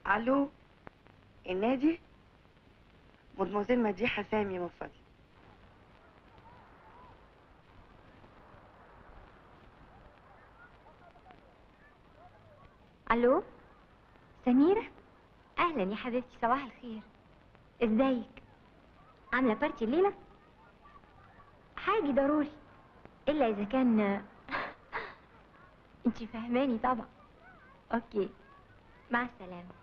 الو النادي مدموزيل مديحه سامي من فضلك الو سميرة اهلا يا حبيبتي صباح الخير ازيك عاملة بارتي الليلة حاجة ضروري الا اذا كان انتي فهماني طبعا اوكي مع السلامة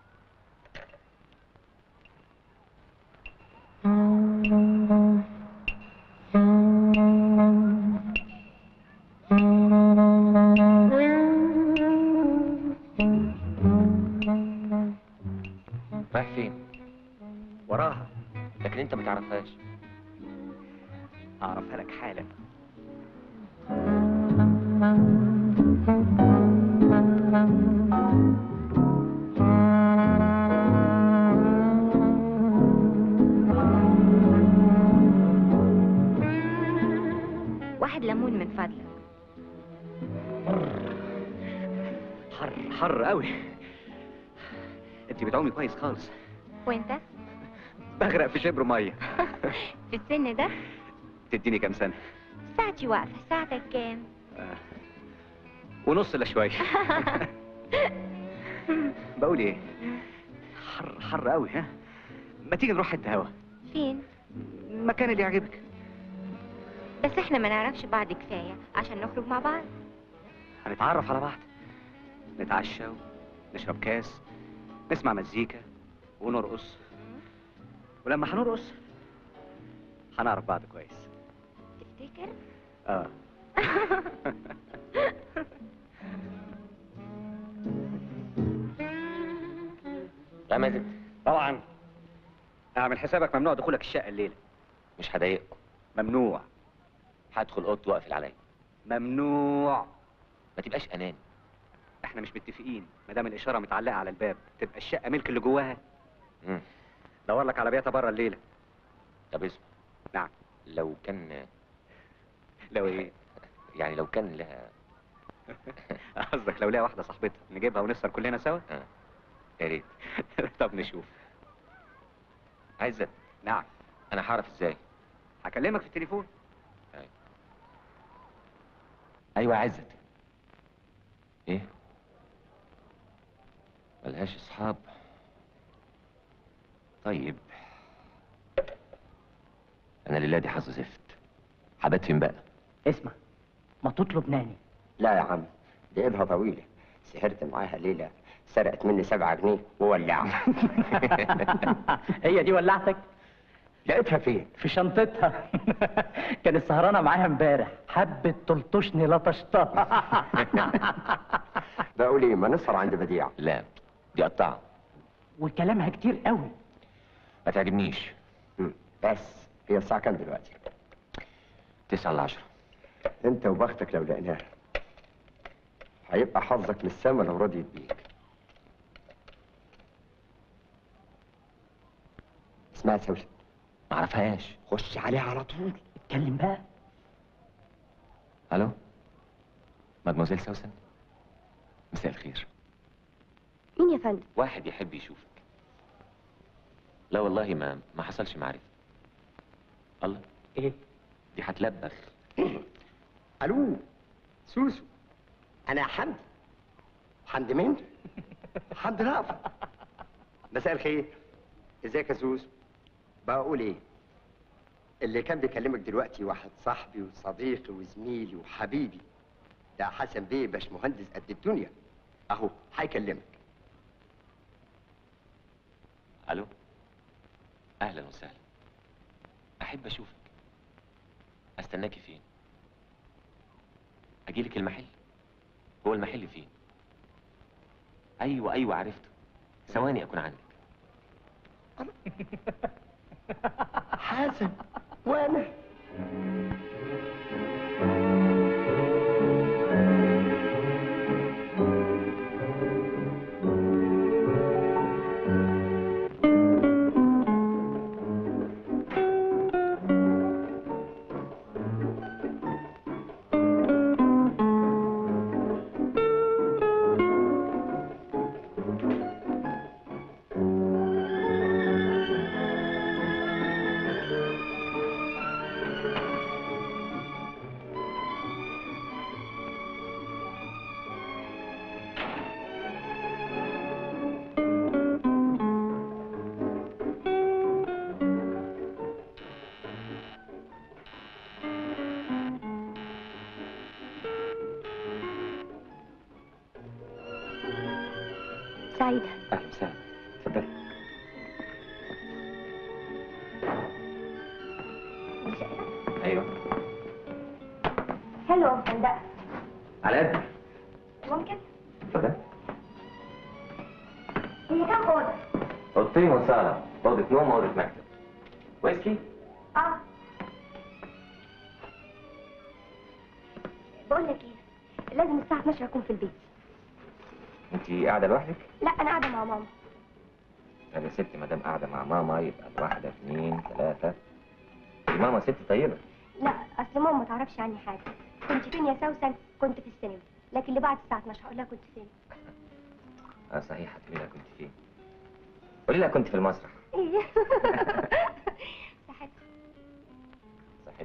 رايح فين؟ وراها لكن انت ما تعرفهاش اعرفها لك حالا واحد ليمون من فضلك حر حر قوي انت بتعومي كويس خالص وانت بغرق في شبر ميه في السن ده تديني كام سنه ساعتي واقفة ساعتك كام ونص الا شويه بقول ايه حر حر قوي ها ما تيجي نروح حته هوا فين المكان اللي يعجبك بس احنا ما نعرفش بعض كفاية عشان نخرج مع بعض هنتعرف على بعض نتعشى ونشرب كاس نسمع مزيكا ونرقص ولما هنرقص هنعرف بعض كويس تفتكر اه يا مازن طبعا اعمل حسابك ممنوع دخولك الشقه الليله مش هضايقكم ممنوع هدخل اوضتي واقفل عليا ممنوع ما تبقاش اناني احنا مش متفقين ما دام الاشاره متعلقه على الباب تبقى الشقه ملك اللي جواها مم. دور لك على بيتها بره الليله طب اسمع نعم لو كان لو ايه يعني لو كان لها قصدك لو ليها واحده صاحبتها نجيبها ونسهر كلنا سوا آه. يا ريت طب نشوف عزت نعم انا هعرف ازاي هكلمك في التليفون ايوه يا عزت ايه ملهاش اصحاب طيب انا الليله دي حظ زفت حبات فين بقى اسمع ما تطلب ناني لا يا عم دي ايدها طويلة سهرت معاها ليلة سرقت مني سبعة جنيه وولعها هي دي ولعتك لقيتها فين؟ في شنطتها كانت سهرانه معاها امبارح حبت تلطشني لطشتها بقول ايه ما نسهر عند بديع لا دي قطعه وكلامها كتير قوي ما تعجبنيش مم. بس هي الساعة كام دلوقتي؟ تسعة لعشرة انت وبختك لو لقيناها هيبقى حظك من السما لو رضيت بيك اسمها سوسن معرفهاش خش عليها على طول اتكلم بقى الو مادموزيل سوسن مساء الخير مين يا فندم واحد يحب يشوفك لا والله ما ما حصلش معرفة الله ايه دي هتلبخ الو سوسو انا حمدي حمدي مين حمدي رأفت مساء الخير ازيك يا سوسو بقول ايه اللي كان بيكلمك دلوقتي واحد صاحبي وصديقي وزميلي وحبيبي ده حسن بيه باش مهندس قد الدنيا اهو هيكلمك الو اهلا وسهلا احب اشوفك استناكي فين اجيلك المحل هو المحل فين ايوه ايوه عرفته ثواني اكون عندك حسن وانا سعيدة اهلا وسهلا اتفضلي ايوه حلوة مفندقة على قد ممكن؟ اتفضل هي كام أوضة؟ اوضتين وصاله اوضه نوم واوضه مكتب ويسكي اه بقول لك ايه لازم الساعة 12 أكون في البيت انت قاعده لوحدك لا أنا قاعدة مع ماما طب يا ستي ما دام قاعده مع ماما يبقى الواحده اثنين ثلاثه دي ماما ست طيبه لا أصل ماما ما تعرفش عني حاجة كنت فين يا سوسن؟ كنت في السينما لكن اللي بعد الساعة 12 هقول لها كنت فين اه صحيح هتقولي لها كنت فين قولي لها كنت في المسرح ايه صحتك صحتك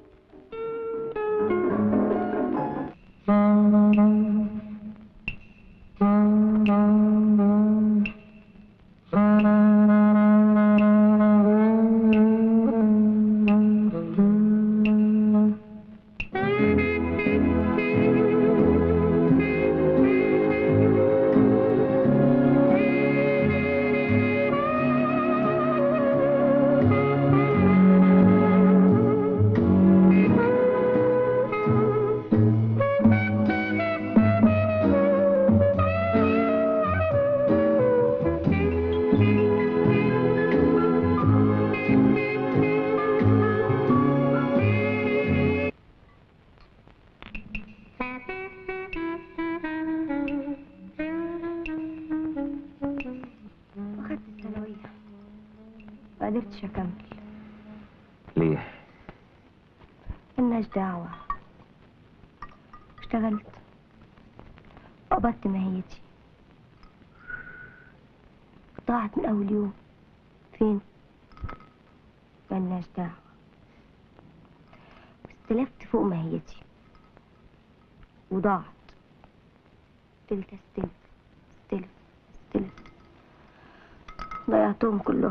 واخدت الثانوية ما قدرتش أكمل ليه ملناش دعوة اشتغلت قبضت ماهيتي ضاعت من أول يوم فين؟ ملناش دعوة استلفت فوق ماهيتي وضاعت فضلت استلف استلف استلف ضيعتهم كلهم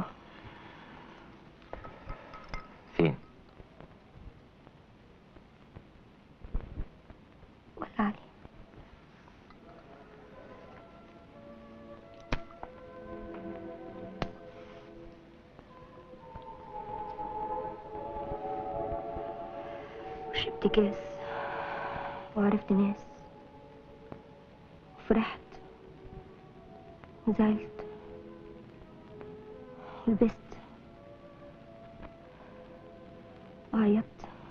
فين ولا علي وشربت كاس وعرفت ناس وفرحت وزعلت ولبست وعيطت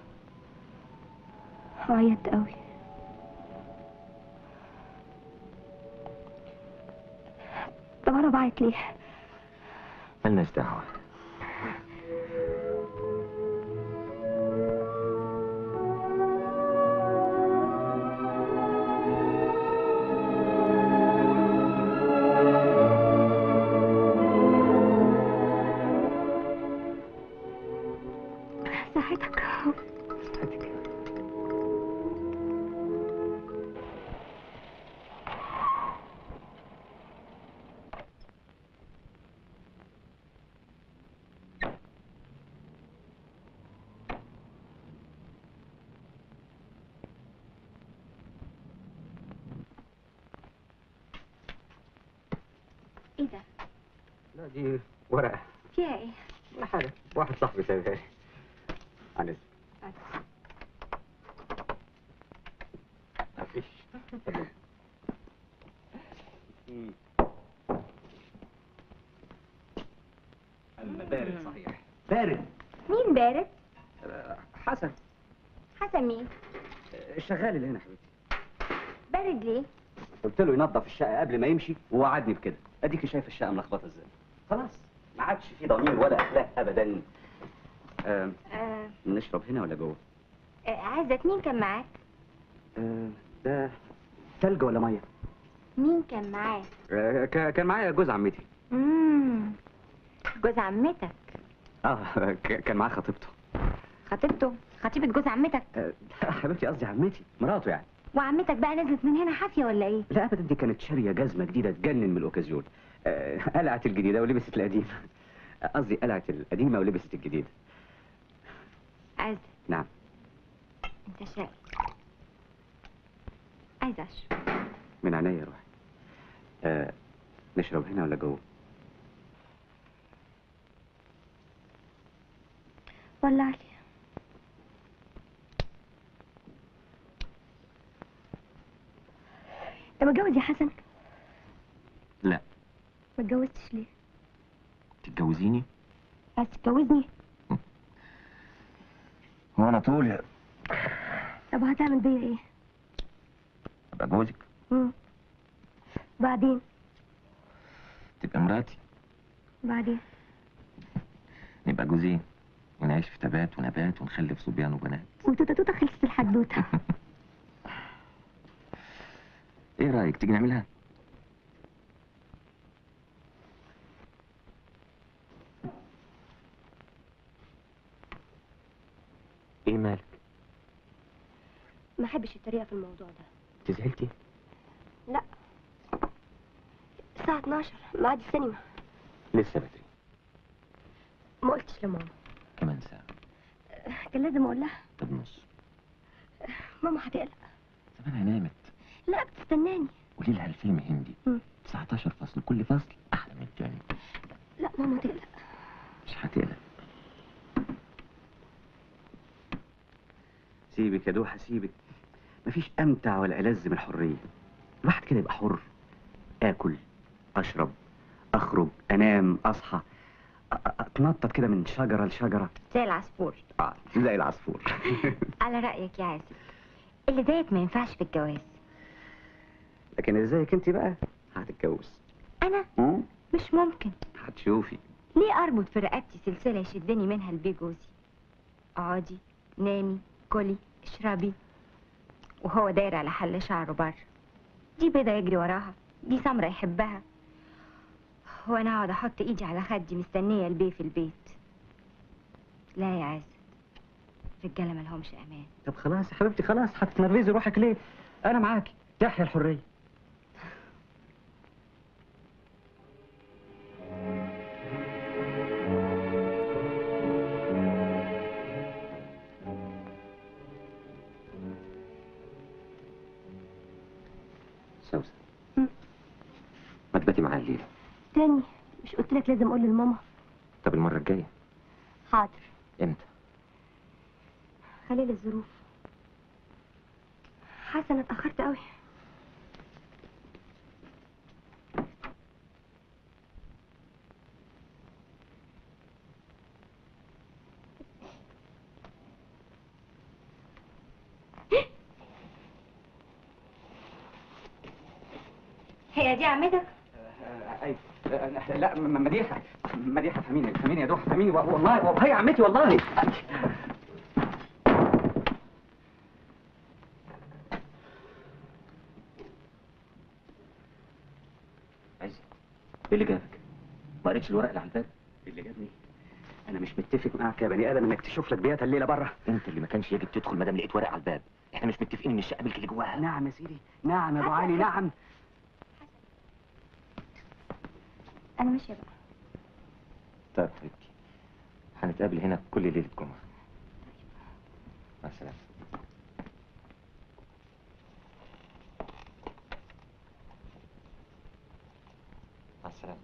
عيطت قوي طب انا بعيط ليه ملناش دعوه صحتك ايه ده لا دي ورقه فيها ايه ولا حاجه واحد صاحبي سايبها لي عن إذنك. مفيش اتفضل. مم. أما بارد صحيح بارد مين بارد آه، حسن حسن مين آه، الشغال اللي هنا حبيبتي بارد ليه قلت له ينظف الشقه قبل ما يمشي ووعدني بكده اديكي شايف الشقه ملخبطه ازاي خلاص ما عادش في ضمير ولا اخلاق ابدا آه آه نشرب هنا ولا جوه آه عايزك مين كان معاك آه ده ثلج ولا ميه مين كان معاك آه ك- كان معايا جوز عمتي امم جوز عمتك اه ك- كان معاه خطيبته خطيبته خطيبة جوز عمتك آه لا حبيبتي قصدي عمتي مراته يعني وعمتك بقى نزلت من هنا حافية ولا ايه لا ابدا دي كانت شاريه جزمه جديده تجنن من الاوكازيون آه قلعت الجديده ولبست القديمه آه، قصدي قلعت القديمه ولبست الجديده عايزة نعم انت شقي عايزة اشرب من عينيا روحي آه نشرب هنا ولا جوه ولا علي انت متجوز يا حسن لا ما اتجوزتش ليه تتجوزيني عايز تتجوزني هو انا طول طب هتعمل بيا ايه ابقى جوزك مم. بعدين تبقى مراتي بعدين نبقى جوزين ونعيش في تبات ونبات ونخلف صبيان وبنات وتوتة توتة خلصت الحدوتة ايه رايك تيجي نعملها ايه مالك ما احبش الطريقة في الموضوع ده تزعلتي لا الساعة 12 ميعاد السينما لسه بدري ما قلتش لماما كمان ساعه كان لازم اقول لها طب نص ماما هتقلق زمانها نامت لا بتستناني قولي لها الفيلم هندي مم. 19 فصل كل فصل احلى من التاني لا ماما تقلق مش هتقلق سيبك يا دوحة سيبك مفيش أمتع ولا ألذ من الحرية الواحد كده يبقى حر آكل أشرب أخرج أنام أصحى أ- أ- أتنطط كده من شجرة لشجرة زي العصفور آه زي العصفور على رأيك يا عازب اللي زيك ما ينفعش في الجواز لكن ازيك انت بقى هتتجوز أنا مم؟ مش ممكن هتشوفي ليه أربط في رقبتي سلسلة يشدني منها لبيه جوزي اقعدي نامي كلي اشربي وهو داير على حل شعره بره دي بيضة يجري وراها دي سمرة يحبها وانا اقعد احط ايدي على خدي مستنية البيه في البيت لا يا عازب رجالة ملهمش امان طب خلاص يا حبيبتي خلاص هتتنرفزي روحك ليه أنا معاكي تحيا الحرية سوسن مم. ما تباتي معايا الليله تاني مش قلت لك لازم اقول لماما طب المره الجايه حاضر امتى خليل الظروف حسن اتأخرت قوي هي دي عمتك ايوه لا م- مديحه مديحه فهميني فهميني يا دوحه فهميني والله والله يا عمتي والله عايز ايه اللي جابك ما قريتش الورق اللي على الباب اللي جابني انا مش متفق معاك يا بني ادم انك تشوف لك بيات الليله بره انت اللي ما كانش يجب تدخل ما دام لقيت ورق على الباب احنا مش متفقين ان الشقه ملك اللي جواها نعم يا سيدي نعم يا ابو علي نعم انا ماشيه بقى طيب حبيبتي هنتقابل هنا كل ليله جمعه مع السلامه مع السلامه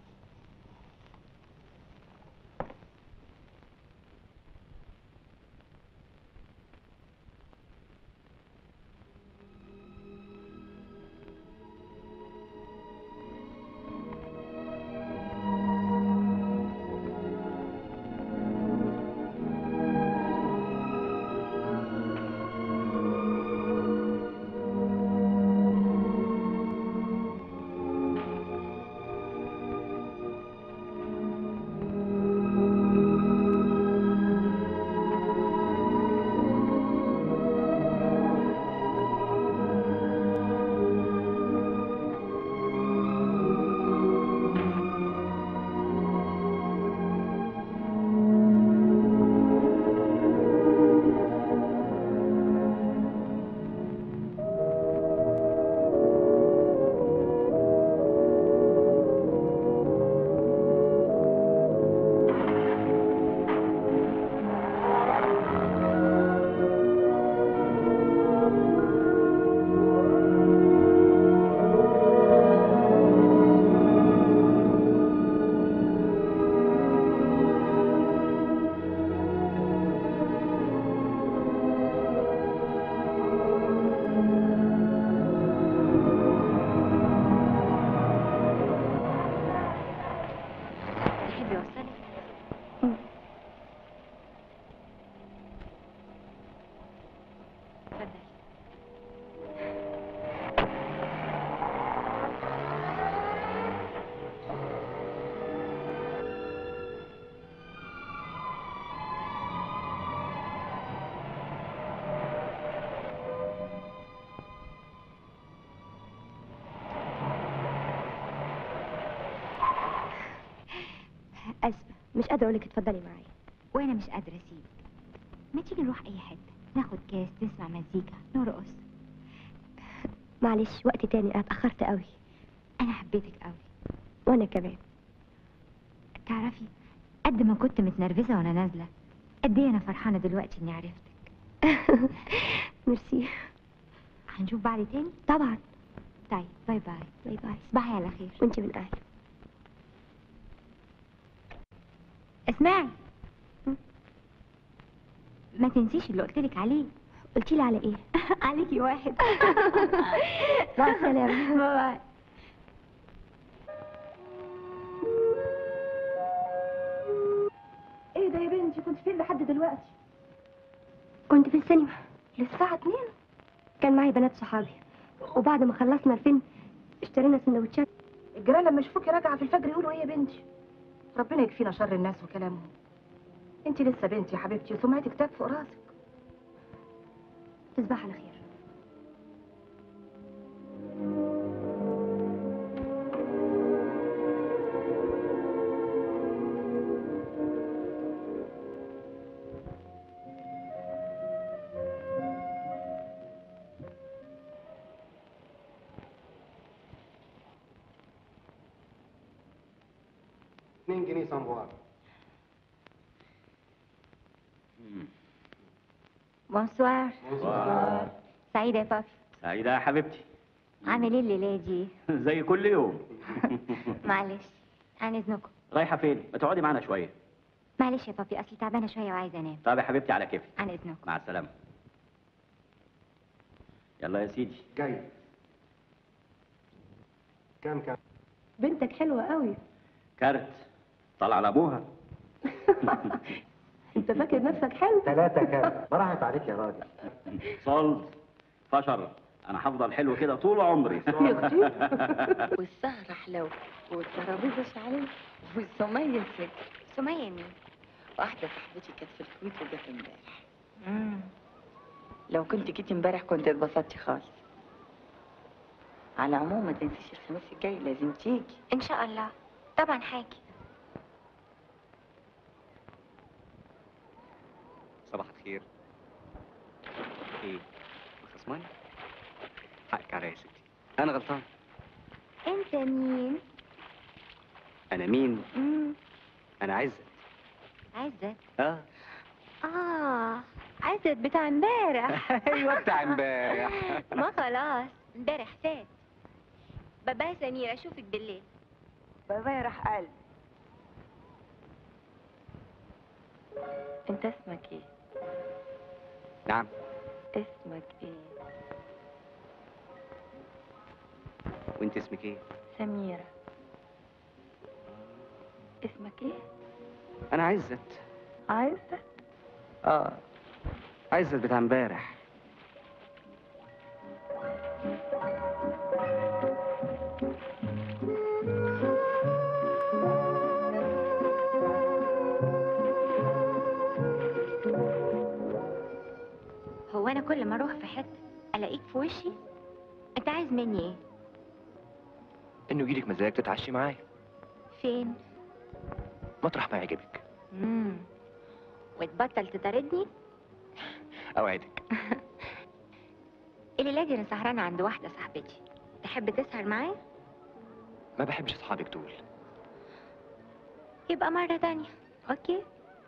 مش قادره اقول لك اتفضلي معايا وانا مش قادره اسيبك ما تيجي نروح اي حته ناخد كاس نسمع مزيكا نرقص معلش وقت تاني انا اتاخرت قوي انا حبيتك قوي وانا كمان تعرفي قد ما كنت متنرفزه وانا نازله قد ايه انا فرحانه دلوقتي اني عرفتك ميرسي هنشوف بعض تاني طبعا طيب باي باي باي باي تصبحي على خير وانت من اهلي اسمعي ما تنسيش اللي قلتلك عليه قلتي لي على ايه عليكي واحد مع السلامه باي باي ايه ده يا بنتي كنت فين لحد دلوقتي كنت في السينما للساعة 2 كان معي بنات صحابي وبعد ما خلصنا الفيلم اشترينا سندوتشات الجيران لما يشوفوكي راجعه في الفجر يقولوا ايه يا بنتي ربنا يكفينا شر الناس وكلامهم انت لسه بنتي يا حبيبتي وسمعتك تاج فوق راسك تصبح على خير اتنين جنيه سامبوار بونسوار سعيدة يا بابي سعيدة يا حبيبتي عامل ايه الليلة دي؟ زي كل يوم معلش عن اذنكم رايحة فين؟ ما تقعدي معانا شوية معلش يا بابي اصلي تعبانة شوية وعايزة انام طب يا حبيبتي على كيفك عن اذنكم مع السلامة يلا يا سيدي جاي كام كام بنتك حلوة قوي كارت طلع لابوها انت فاكر نفسك حلو ثلاثة كام ما راحت عليك يا راجل صلت فشر انا هفضل حلو كده طول عمري والسهرة حلوة والترابيزة شعلية والسمية سكر سمية مين؟ واحدة صاحبتي كانت في الكويت وجت امبارح لو كنت جيتي امبارح كنت اتبسطتي خالص على العموم ما تنسيش الخميس الجاي لازم تيجي ان شاء الله طبعا حاجة صباح الخير ايه خصماني حقك عليا يا ستي انا غلطان انت مين؟ انا مين مم. انا عزت عزت اه اه عزت بتاع امبارح ايوه بتاع امبارح ما خلاص امبارح فات بابا سمير اشوفك بالليل بابا راح قلب انت اسمك ايه نعم اسمك ايه وانت اسمك ايه سميرة اسمك ايه انا عزت عايزة اه عزت بتاع امبارح هو انا كل ما اروح في حته الاقيك في وشي انت عايز مني ايه انه يجيلك مزاج تتعشي معايا فين مطرح ما يعجبك امم وتبطل تطاردني اوعدك الليله دي انا سهرانه عند واحده صاحبتي تحب تسهر معايا ما بحبش اصحابك دول يبقى مره تانية اوكي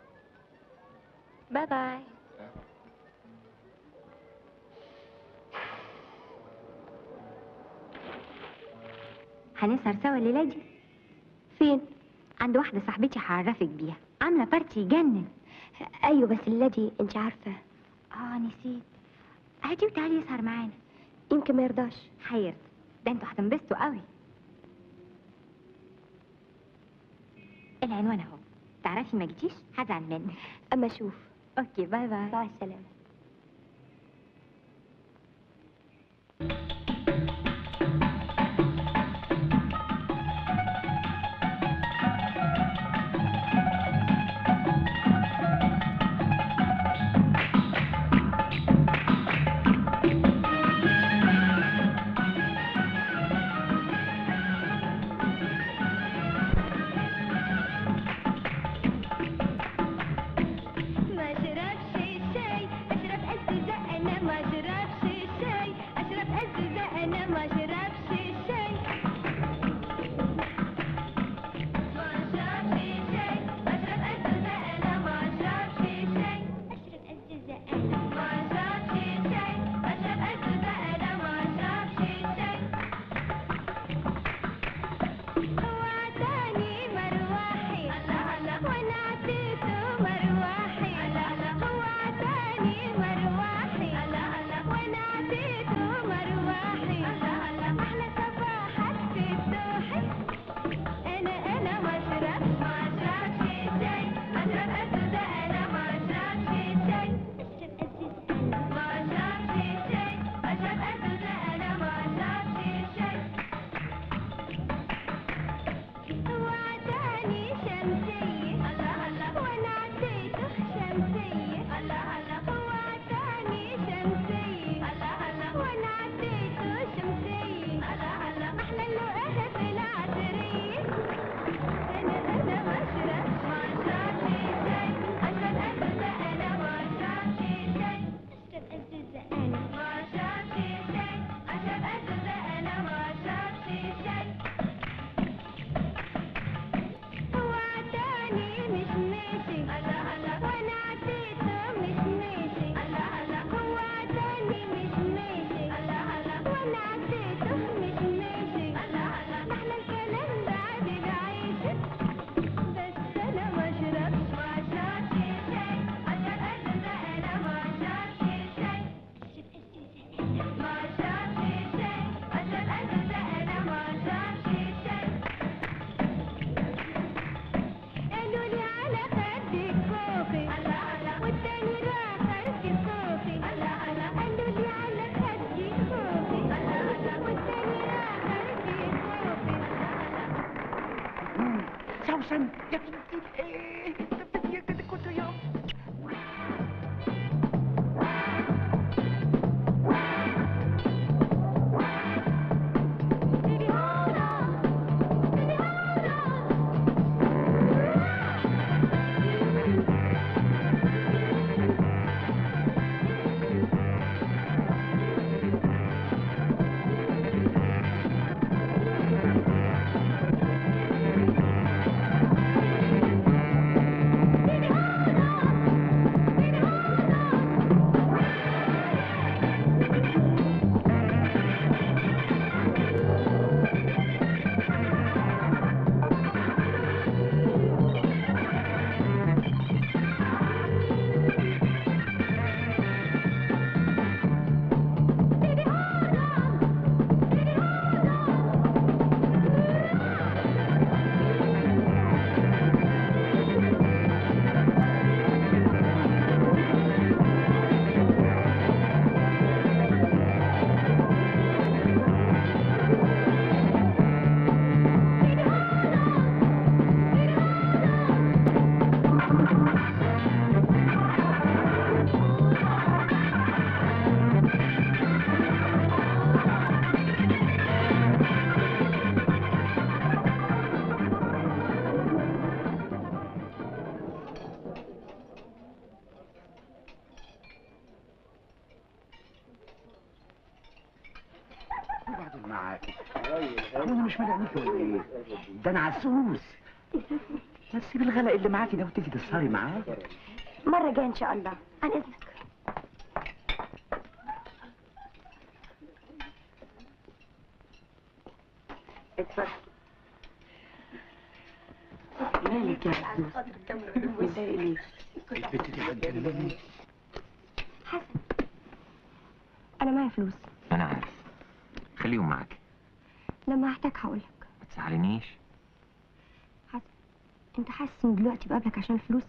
باي باي هنسهر سوا الليله دي فين عند واحده صاحبتي هعرفك بيها عامله بارتي يجنن ايوه بس الذي انت عارفه اه نسيت هاتي وتعالي يسهر معانا يمكن ما يرضاش حيرت ده انتوا هتنبسطوا قوي العنوان اهو تعرفي ما جيتيش هزعل منك اما اشوف اوكي باي باي مع السلامه سوسن يا بنتي ايه يا بنتي كنت يا وبعدين معاكي انا مش ملاقيك ولا ايه ده انا عسوس ما تسيب الغلاء اللي معاكي ده وتيجي تسهري معايا مرة جاية إن شاء الله عن إذنك اتفضل مالك يا حسن متضايق ليه؟ البت دي عندنا مني حسن أنا معايا فلوس انا عارف خليهم معاك لما أحتاج هقولك ما تزعلنيش حسن أنت حاسس إن دلوقتي بقابلك عشان الفلوس؟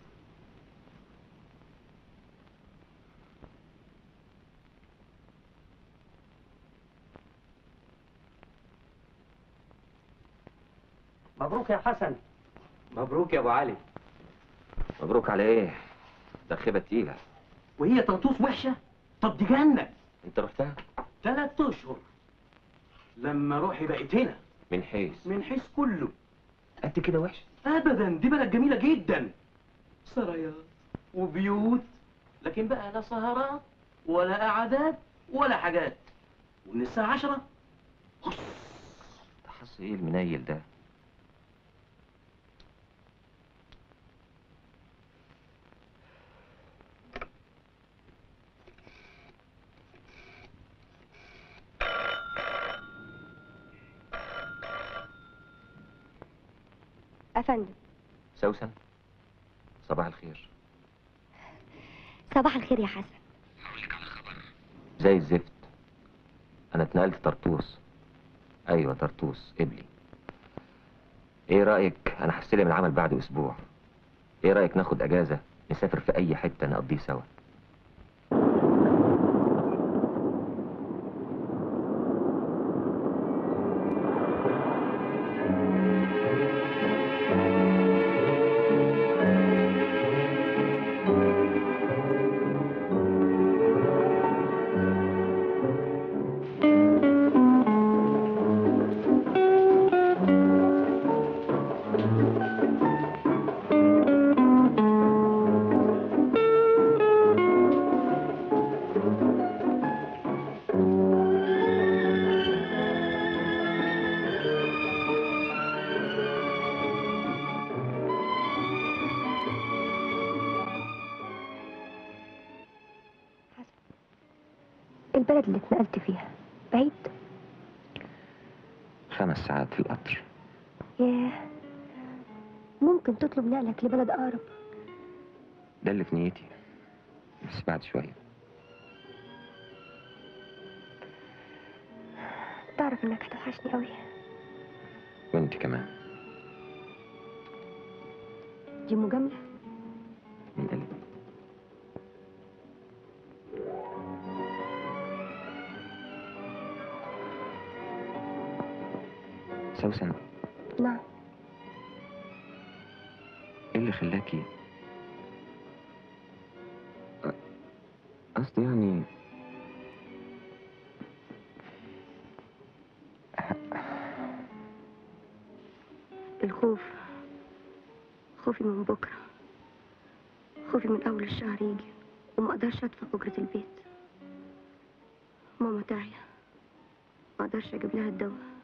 مبروك يا حسن مبروك يا ابو علي مبروك على ايه ده خيبه تقيله وهي طنطوس وحشه طب دي جنه انت رحتها ثلاث اشهر لما روحي بقت هنا من حيث من حيث كله قد كده وحش ابدا دي بلد جميله جدا سرايات وبيوت لكن بقى لا سهرات ولا قعدات ولا حاجات ومن الساعه 10 تحس ايه المنيل ده أفندم سوسن صباح الخير صباح الخير يا حسن زي الزفت انا اتنقلت طرطوس ايوه طرطوس قبلي ايه رايك انا هستلم العمل بعد اسبوع ايه رايك ناخد اجازه نسافر في اي حته نقضيه سوا البلد اللي اتنقلت فيها بعيد خمس ساعات في القطر ياه ممكن تطلب نقلك لبلد أقرب ده اللي في نيتي بس بعد شويه تعرف إنك هتوحشني قوي وانت كمان دي مجاملة من قلبي سوسن نعم خلاكي أ- قصدي يعني الخوف خوفي من بكرة خوفي من أول الشهر يجي وما أقدرش أدفع أجرة البيت ماما تعيا ما أقدرش أجيب لها الدواء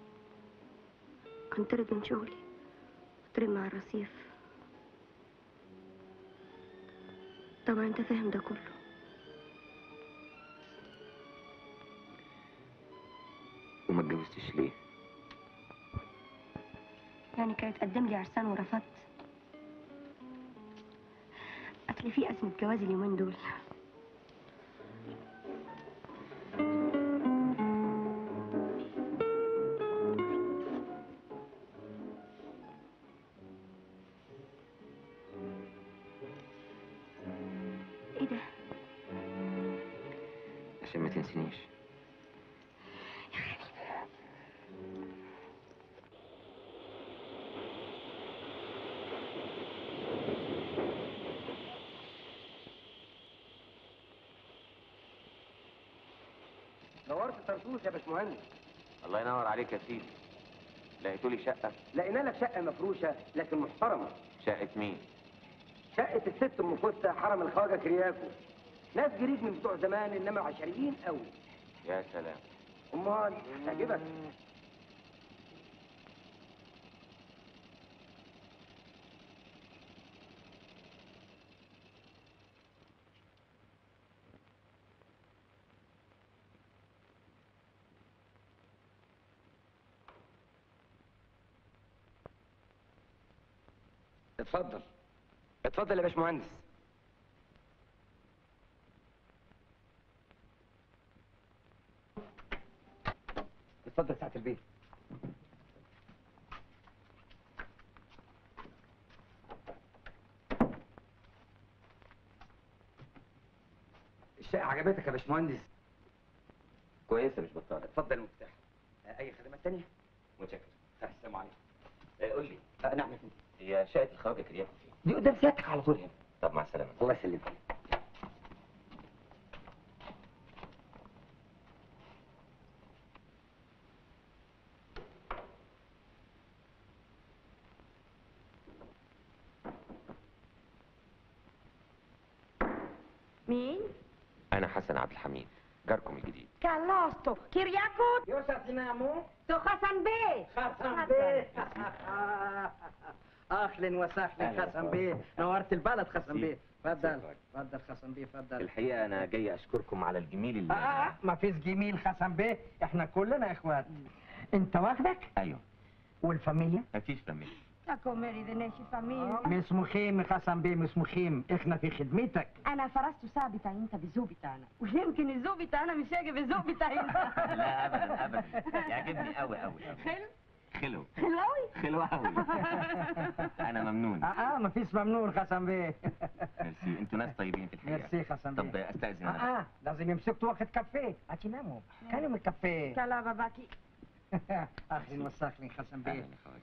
أنطرد من شغلي أترمي مع الرصيف طبعا أنت فاهم ده كله وما اتجوزتش ليه يعني كانت تقدم لي عرسان ورفضت أصل في أزمة جواز اليومين دول ايه ده؟ عشان ما تنسينيش دورت طرطوس يا باشمهندس الله ينور عليك يا سيدي لقيتولي شقة لقينا لك شقه مفروشه لكن محترمه شقة مين؟ شقه الست ام كوسه حرم الخواجه كرياكو ناس جريد من بتوع زمان انما عشريين قوي يا سلام امال هتعجبك اتفضل اتفضل يا باشمهندس اتفضل ساعة البيت الشقة عجبتك يا باشمهندس كويسة مش بطالة اتفضل المفتاح آه، أي خدمات تانية؟ متشكر السلام عليكم آه، قول لي آه، نعم يا فندم. هي شقة الخواجة كرياكو فين؟ دي قدام سيادتك على طول هنا طب مع السلامة الله يسلمك مين؟ أنا حسن عبد الحميد جاركم الجديد كالوستو كيرياكو يوسف دينامو تو حسن بيه خسن بيه اهلا وسهلا خسن بيه نورت البلد خسن بيه اتفضل اتفضل خسن بيه اتفضل الحقيقة أنا جاي أشكركم على الجميل اللي اه ما فيش جميل خسن بيه احنا كلنا اخوات انت واخدك أيوه والفاميليا مفيش فاميليا تاكو ميري دنيشي فاميلي مش مخيم خسن بيه مش مخيم احنا في خدمتك انا فرست ساعة بتاعي انت بالذوق بتاعنا ويمكن الذوق بتاعنا مش هيجي بالذوق بتاعي انت لا أبدا أبدا يعجبني أوي أوي أوي حلو خلو حلو قوي خلو أوي أنا ممنون اه اه ما فيش ممنون خسن بيه ميرسي أنتوا ناس طيبين في الحقيقة ميرسي خسن طب بيه أستأذن أنا اه اه لازم يمسكوا وقت كافيه هتناموا كانوا من الكافيه كلا باباكي اهلا وسهلا خسن بيه أهلا يا خواجة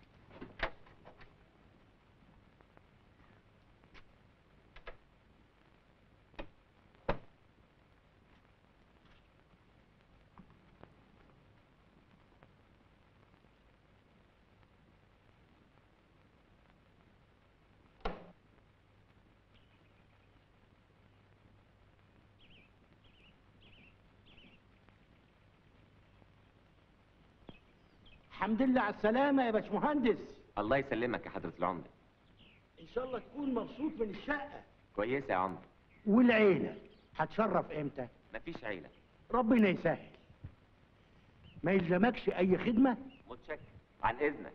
الحمد لله على السلامة يا باشمهندس الله يسلمك يا حضرة العمدة إن شاء الله تكون مبسوط من الشقة كويسة يا عمدة والعيلة هتشرف إمتى؟ مفيش عيلة ربنا يسهل ما يلزمكش أي خدمة؟ متشكر عن إذنك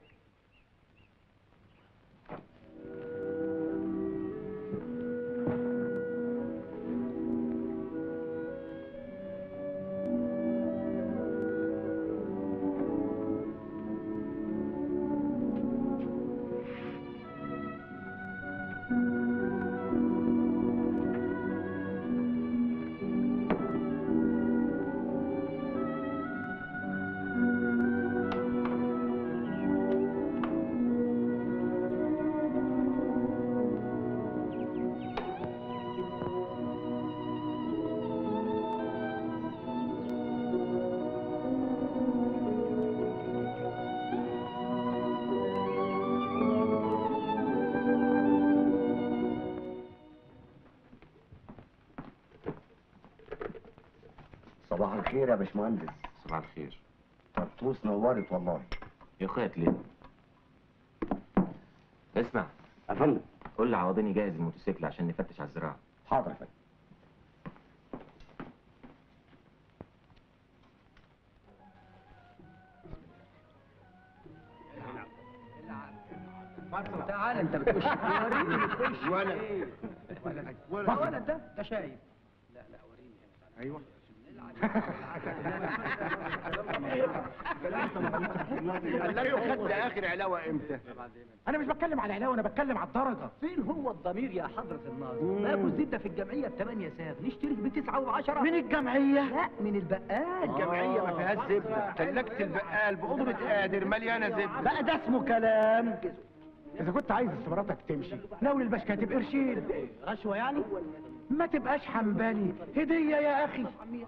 صباح الخير يا باشمهندس صباح الخير طرطوس نورت والله يا اخويا ليه اسمع يا فندم قول لعوضين يجهز الموتوسيكل عشان نفتش على الزراعه حاضر يا فندم تعال انت بتخش وريني بتخش ولا ولا ولا ولا ده ده شايف لا لا وريني ايوه قال خدت اخر علاوه امتى انا مش بتكلم على علاوه انا بتكلم على الدرجه فين هو الضمير يا حضرة الناظر؟ ما ابو الزيت ده في الجمعية بثمانية ساغ نشترك بتسعة وعشرة من الجمعيه لا من البقال الجمعيه ما فيهاش زبده تلاجه البقال بقدره قادر مليانه زبده بقى ده اسمه كلام اذا كنت عايز استماراتك تمشي ناول الباش كاتب قرشين رشوة يعني؟ ما تبقاش حنبلي هديه يا اخي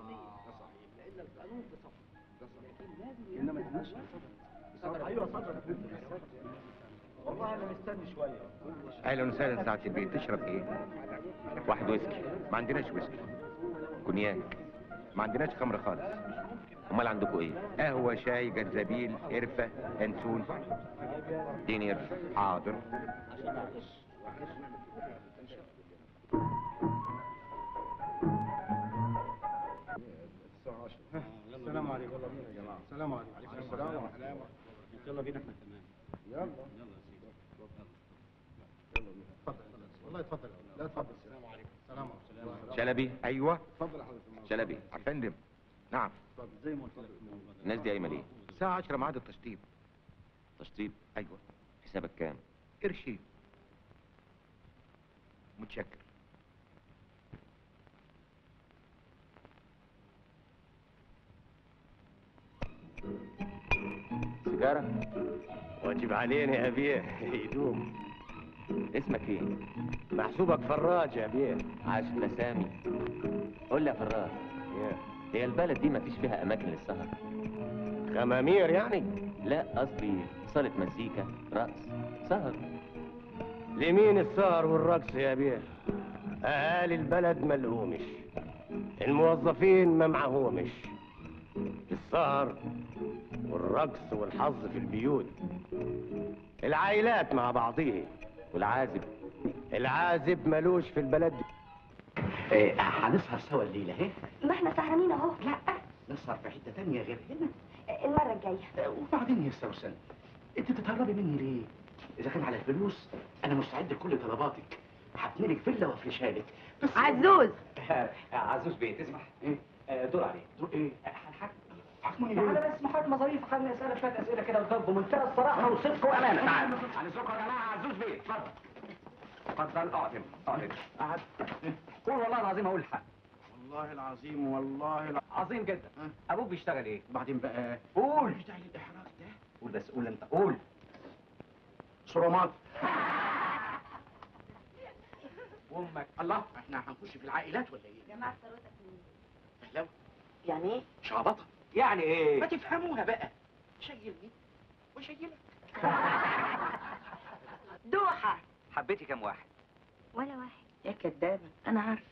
اهلا وسهلا سعاده البيت تشرب ايه؟ واحد ويسكي ما عندناش ويسكي كونياك ما عندناش خمر خالص امال عندكم ايه قهوه شاي جنزبيل قرفه انسون اديني قرش حاضر السلام عليكم يلا بينا يا جماعه السلام عليكم السلام عليكم يلا بينا احنا كمان يلا يلا يا سيدي يلا بينا اتفضل والله اتفضل لا اتفضل السلام عليكم السلام عليكم شلبي ايوه اتفضل يا حضرة الموضوع شلبي يا فندم نعم اتفضل زي ما قلت لك في الموضوع ده. الناس دي قايمه ليه الساعه 10 ميعاد التشطيب تشطيب ايوه حسابك كام قرشين متشكر سيجاره واجب علينا يا بيه يدوم اسمك ايه محسوبك فراج يا بيه عاش مسامي قول لي يا فراس هي البلد دي مفيش فيها اماكن للسهر خمامير يعني لا قصدي صاله مزيكا رقص سهر لمين السهر والرقص يا بيه اهالي البلد ملهومش الموظفين ما معهومش السهر والرقص والحظ في البيوت العائلات مع بعضيه والعازب العازب ملوش في البلد دي إيه، هنسهر سوا الليلة اهي ما احنا سهرانين اهو لا نسهر في حتة تانية غير هنا المرة الجاية وبعدين يا سوسن انت تتهربي مني ليه؟ إذا كان على الفلوس أنا مستعد لكل طلباتك هبني لك فيلا وافرشها لك بس عزوز عزوز بيه تسمح؟ ايه؟ آه، دور عليه دور ايه؟ هنحكم حكموني تعالى بس محاكمة ظريفة خليني اسألك شوية أسئلة كده وجاوب بمنتهى الصراحة والصدق وأمانة تعالى على ذوقك يا جماعة عزوز بيه اتفضل اتفضل اقعد هنا اقعد هنا قعد قول والله العظيم أقول الحق والله العظيم والله العظيم عظيم جدا أبوك بيشتغل إيه؟ بعدين بقى قول بتاع الإحراج ده قول بس قول أنت قول صرامات وأمك الله احنا هنخش في العائلات ولا ايه؟ جماعة ثروتك مين؟ فهلاوي يعني ايه؟ شعبطة يعني إيه؟ ما تفهموها بقى شيلني وشيلك دوحة حبيتي كام واحد؟ ولا واحد يا كدابة أنا عارفة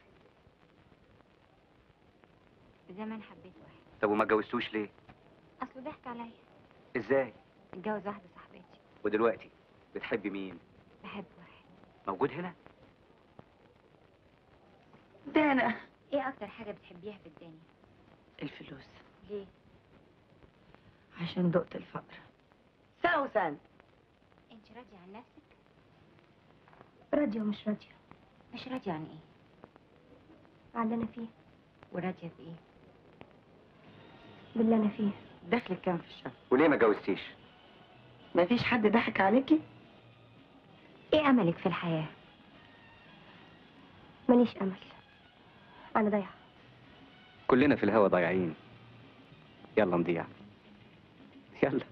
زمان حبيت واحد طب وما اتجوزتوش ليه؟ اصله ضحك عليا ازاي؟ اتجوز واحدة صاحبتي ودلوقتي بتحبي مين؟ بحب واحد موجود هنا؟ ده أنا ايه اكتر حاجة بتحبيها في الدنيا؟ الفلوس ليه؟ عشان دقت الفقر سوسن انت راضية عن نفسك؟ راضية ومش راضية مش راضية عن ايه؟ على اللي انا فيه وراضية بايه؟ باللي انا فيه دخلك كام في الشهر وليه ما اتجوزتيش؟ مفيش حد ضحك عليكي ايه املك في الحياة؟ ماليش امل انا ضايعة كلنا في الهوا ضايعين يلا نضيع يلا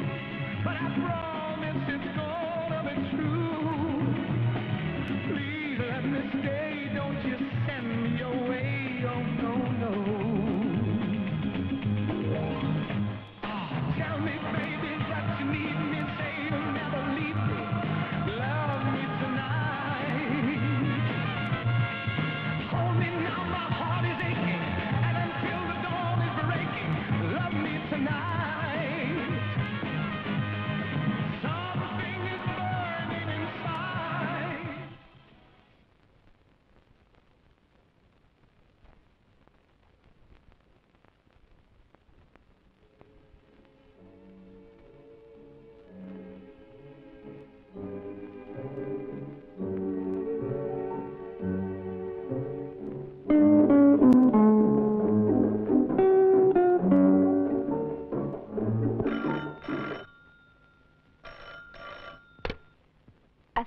Please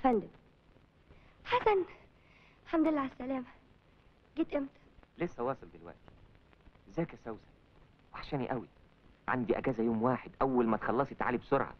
فندم حسن الحمد لله على السلامة جيت امتى؟ لسه واصل دلوقتي ازيك يا سوسن وحشاني قوي عندي اجازه يوم واحد اول ما تخلصي تعالي بسرعه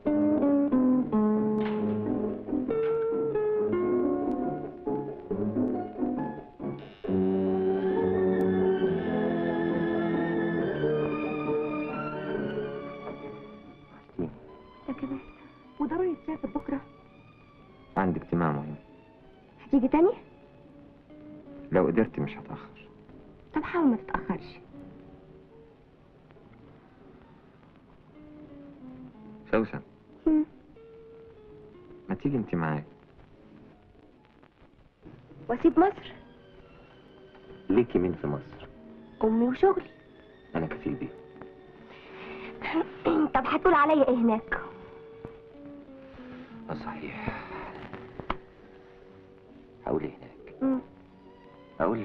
ده كمان وضروري تسافر بكرة عندي اجتماع مهم هتيجي تاني؟ لو قدرت مش هتاخر طب حاول ما تتأخرش سوسن مم. ما تيجي انت معايا واسيب مصر ليكي مين في مصر امي وشغلي انا كفيل بيه طب هتقول عليا ايه هناك؟ اه صحيح هقول ايه هناك مم. اقول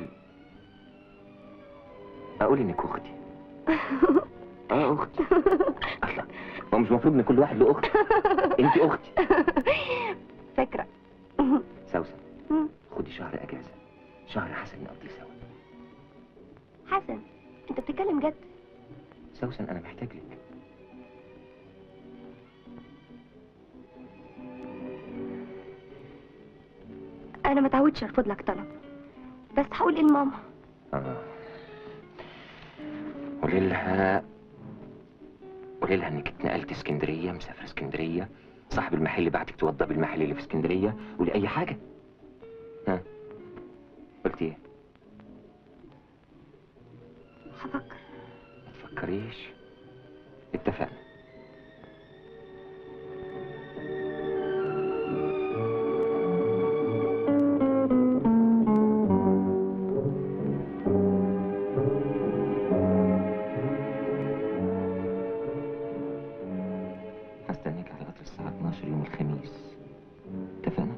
اقول انك اختي اه اختي اصلا هو مش المفروض ان كل واحد له اخت انت اختي فكرة سوسن مم. خدي شهر اجازه شهر حسن نقضيه سوا حسن انت بتتكلم جد سوسن انا محتاج لك انا ما تعودش ارفض لك طلب بس هقول ايه لماما اه قولي لها قولي لها انك اتنقلت اسكندريه مسافر اسكندريه صاحب المحل بعتك توضبي المحل اللي في اسكندريه قولي اي حاجه ها قلت ايه هفكر ما تفكريش اتفقنا هستنيك على قطر الساعة 12 يوم الخميس اتفقنا؟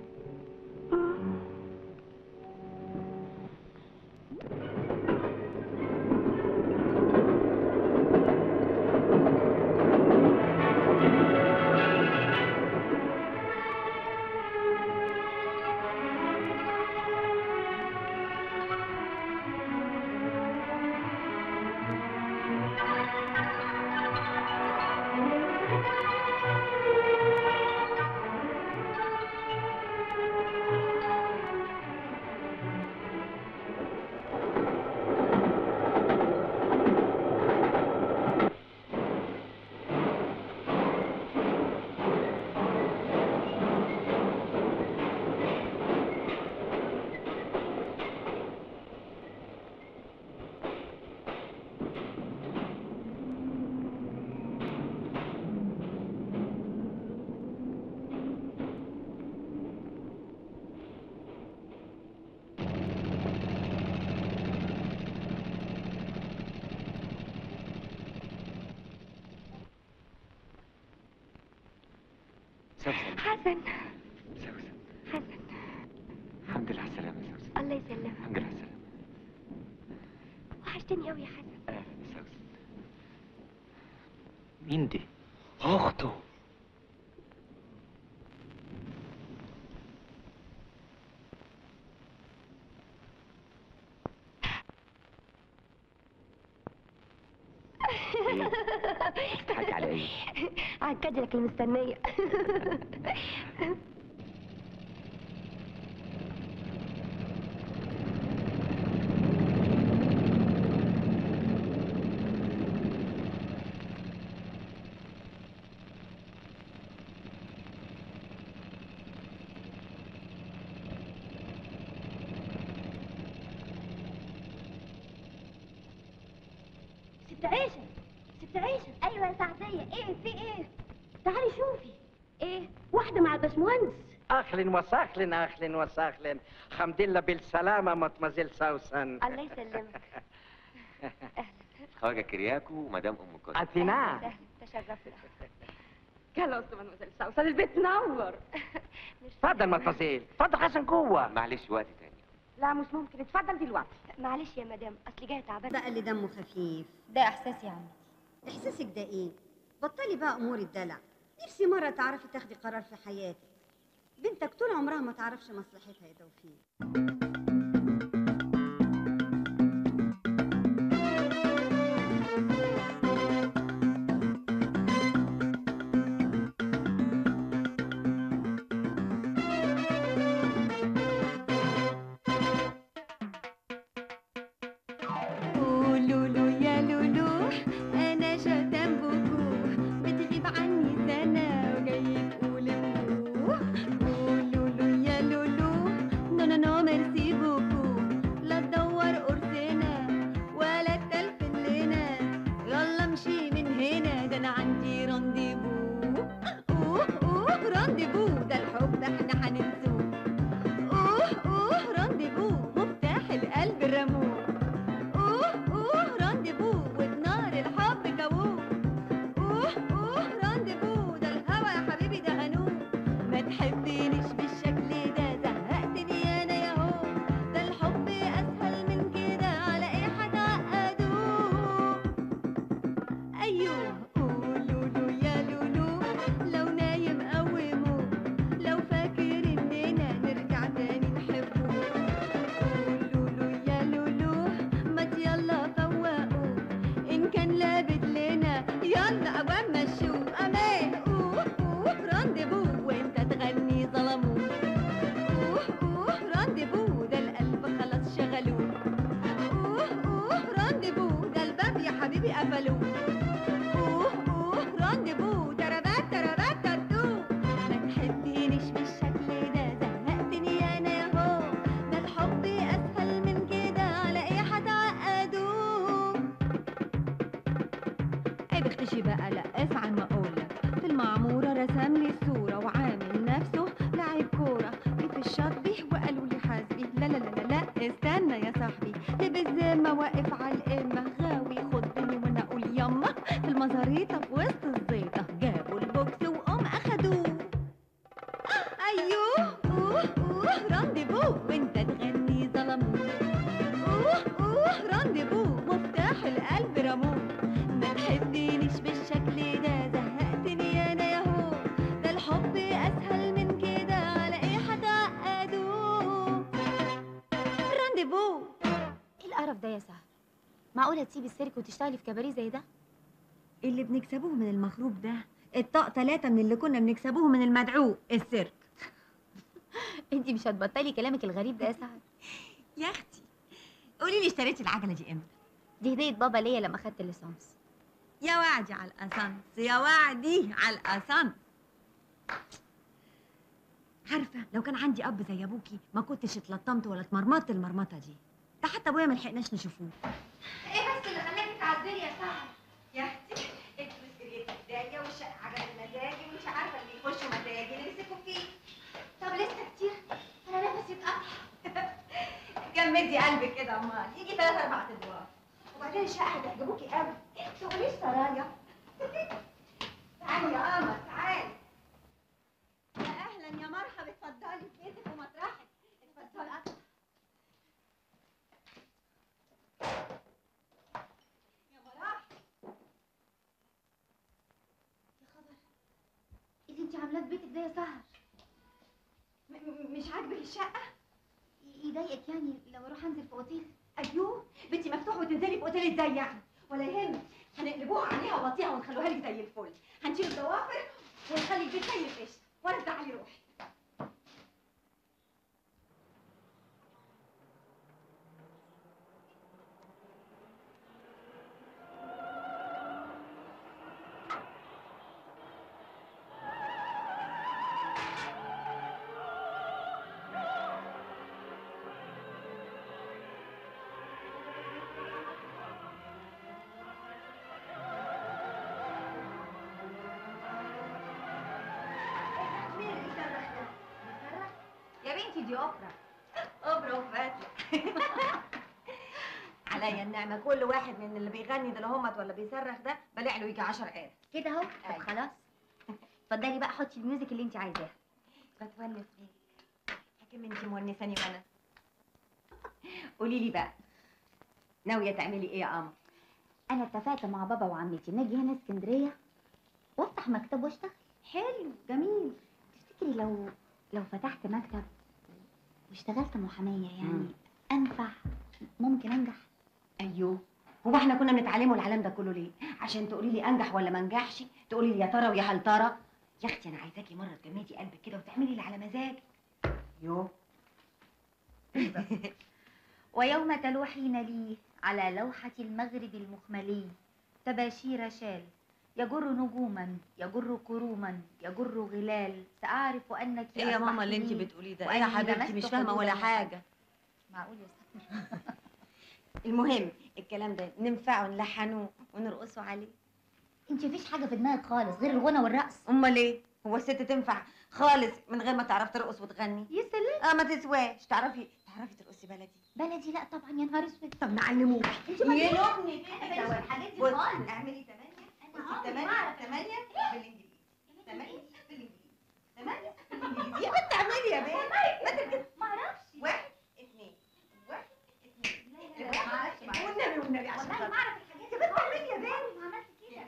سوسن حسن سوسن حسن الحمد لله على السلامة يا سوسن الله يسلمك الحمد لله على السلامة وحشتني قوي يا حسن أهلا يا سوسن مين دي؟ اخته بتضحكي على ايه؟ على الكادلك المستنية ست عيشة ست عيشة أيوة يا سعدية إيه في إيه؟ تعالي شوفي إيه؟ واحدة مع الباشمهندس اهلا وسهلا اهلا وسهلا حمد لله بالسلامه مطمزيل سوسن الله يسلمك خواجة كرياكو ومدام ام كل أثينا تشرفنا خلاص مدموزيل سوسن البيت نور اتفضل مطمزيل اتفضل حسن جوه معلش وقت تاني لا مش ممكن اتفضل دلوقتي معلش يا مدام اصلي جايه تعبانه بقى اللي دمه خفيف ده احساسي يا عمتي احساسك ده ايه بطلي بقى امور الدلع نفسي مره تعرفي تاخدي قرار في حياتك بنتك طول عمرها ما تعرفش مصلحتها يا توفيق لولو يا لولو انا شتم بوكو بتغيب عني سنة وجاي تقول بوكو لولو يا لولو نو نو نو ميرسي بوكو لا تدور قرصنا ولا تلفن لنا يلا امشي من هنا ده انا عندي رانديفو اوه اوه رانديفو ده الحب احنا هننسوه اوه اوه رانديفو مفتاح القلب الرموه اوه اوه رانديفو وبنار الحب كووه اوه اوه رانديفو ده الهوى يا حبيبي ده هنوه ما تحبنيش بالشكل ده زهقتني انا يا هو ده الحب اسهل من كده على ايه هتعقدوه ايوه قولوا له يا لولو لو نايم قوموه لو فاكر اننا نرجع تاني نحبه قولوا له يا لولو ما يلا فوقوا ان كان لابد لنا يلا اوام مشوه امان اوه اوه رانديفو وانت تغني ظلموه اوه اوه رانديفو ده القلب خلاص شغلوه اوه اوه رانديفو ده الباب يا حبيبي قفلوه اوه اوه رانديفو تربات تربات تاتو ما تحبينيش بالشكل ده زهقتني انا يا هو ده الحب اسهل من كده على ايه هتعقدوه ايه بختشي بقى لا اسعى ما اقولك في المعمورة رسم لي صورة وعامل نفسه لاعب كورة جه في الشاطبي وقالوا لي حاسبي لا لا لا لا لا استنى يا صاحبي لبس زمة واقف على القمة غاوي خدني وانا اقول يما في المزاريطة في وسط الزيطة جابوا البوكس وقام اخدوه ايوه اوه اوه رانديفو وانت تغني ظلموه اوه اوه رانديفو مفتاح القلب رموه ما تحبنيش بالشكل ده زهقتني انا يا هو ده الحب اسهل من كده على ايه هتعقدوه رانديفو ايه القرف ده يا سهر معقولة تسيبي السيرك وتشتغلي في كباريه زي ده اللي بنكسبوه من المخروب ده الطاق ثلاثة من اللي كنا بنكسبوه من المدعو السيرك انتي مش هتبطلي كلامك الغريب ده يا سهر يا اختي قولي لي اشتريتي العجلة دي امتى دي هدية بابا ليا لما خدت الليسانس يا وعدي على الاسانس يا وعدي على الاسانس عارفة لو كان عندي اب زي ابوكي ما كنتش اتلطمت ولا اتمرمطت المرمطة دي ده حتى ابويا ما لحقناش نشوفوه ايه بس اللي خلاكي تعذري يا سهر يا اختي انت مسكريتي ايديا والشقه عجب مزاجي ومش عارفه اللي يخشوا مزاجي اللي يمسكوا فيه طب لسه كتير انا نفسي اتقطع جمدي قلبك كده امال يجي ثلاث اربع ادوار وبعدين الشقه هتعجبوكي قوي تقوليش سرايا تعالي يا قمر تعالي يا اهلا يا مرحبا اتفضلي في بيتك ومطرحك اتفضلي يا مراح يا خبر ايه اللي انتي عاملاه في بيتك ده يا سهر م- م- مش عاجبك الشقه يضايقك يعني لو اروح انزل في اوتيل ايوه بنتي مفتوح وتنزلي في اوتيل ازاي يعني ولا يهمك هنقلبوها عليها بطيئه ونخلوها لك زي الفل هنشيل الضوافر ونخلي البيت زي القشطه وانا تعالي روحي مين اللي بيصرخ ده؟ بيصرخ؟ يا بنتي دي اوبرا اوبرا وفاتله عليا النعمه كل واحد من اللي بيغني ده لهمت ولا بيصرخ ده بلع له يجي 10 قرش كده اهو طب خلاص اتفضلي بقى حطي الميوزك اللي انت عايزاه بتونس بيك حكم انت مونساني وانا قولي لي بقى ناويه تعملي ايه يا قمر انا اتفقت مع بابا وعمتي نجي هنا اسكندريه وافتح مكتب واشتغل حلو جميل تفتكري لو لو فتحت مكتب واشتغلت محامية يعني أنفع ممكن أنجح ايوه هو احنا كنا بنتعلموا العالم ده كله ليه عشان تقولي لي انجح ولا ما انجحش تقولي لي يا ترى ويا هل ترى يا اختي انا عايزاكي مره تجمدي قلبك كده وتعملي اللي على مزاجك يو ويوم تلوحين لي على لوحة المغرب المخملي تباشير شال يجر نجوما يجر كروما يجر غلال سأعرف أنك ايه يا ماما اللي انت أصبحت لي بتقوليه ده ايه يا وأني حبيبتي لمست مش فاهمه ولا قلوب حاجه معقول يا استاذ المهم الكلام ده ننفعه نلحنه ونرقصه عليه انت مفيش حاجة في دماغك خالص غير الغنى والرقص امال ايه هو الست تنفع خالص من غير ما تعرف ترقص وتغني يا سلام اه ما تسواش تعرفي تعرفي ترقصي بلدي بلدي لا طبعا يا نهار اسود طب نعلموكي انت ما يا تقولي. لبني أنا ماليش في الحاجات دي بصي، خالص. اعملي تمانية أنا عمري تمانية ما أعرف. تمانية بالانجليزي تمانية بالانجليزي تمانية بالانجليزي يا بنت اعملي يا بنت ما تركزي ما اعرفش واحد اثنين واحد اثنين لا لا ما اعرفش ما أعرفش. والنبي والنبي عشان والله خاطر. ما اعرف الحاجات يا دي بنت اعملي يا بنت عمري ما عملت كده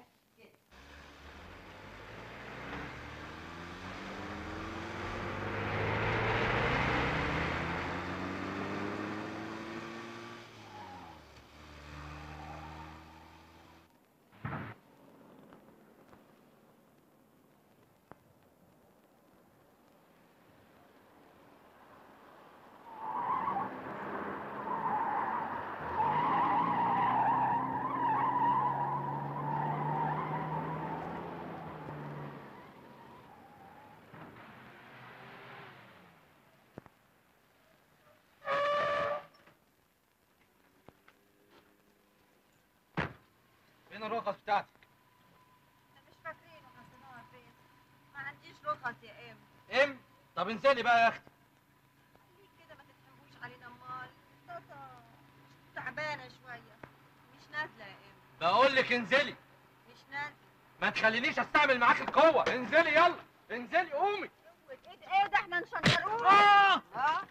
فين الرخص بتاعتك؟ مش فاكرين وحطيناها فين ما عنديش رخص يا ام ام طب انزلي بقى يا اختي ليه كده ما تتحبوش علينا امال طاطا تعبانه شويه مش نازله يا ام بقول لك انزلي مش نازله ما تخلينيش استعمل معاك القوه انزلي يلا انزلي قومي ايه ده ايه ده احنا نشنطروه آه! اه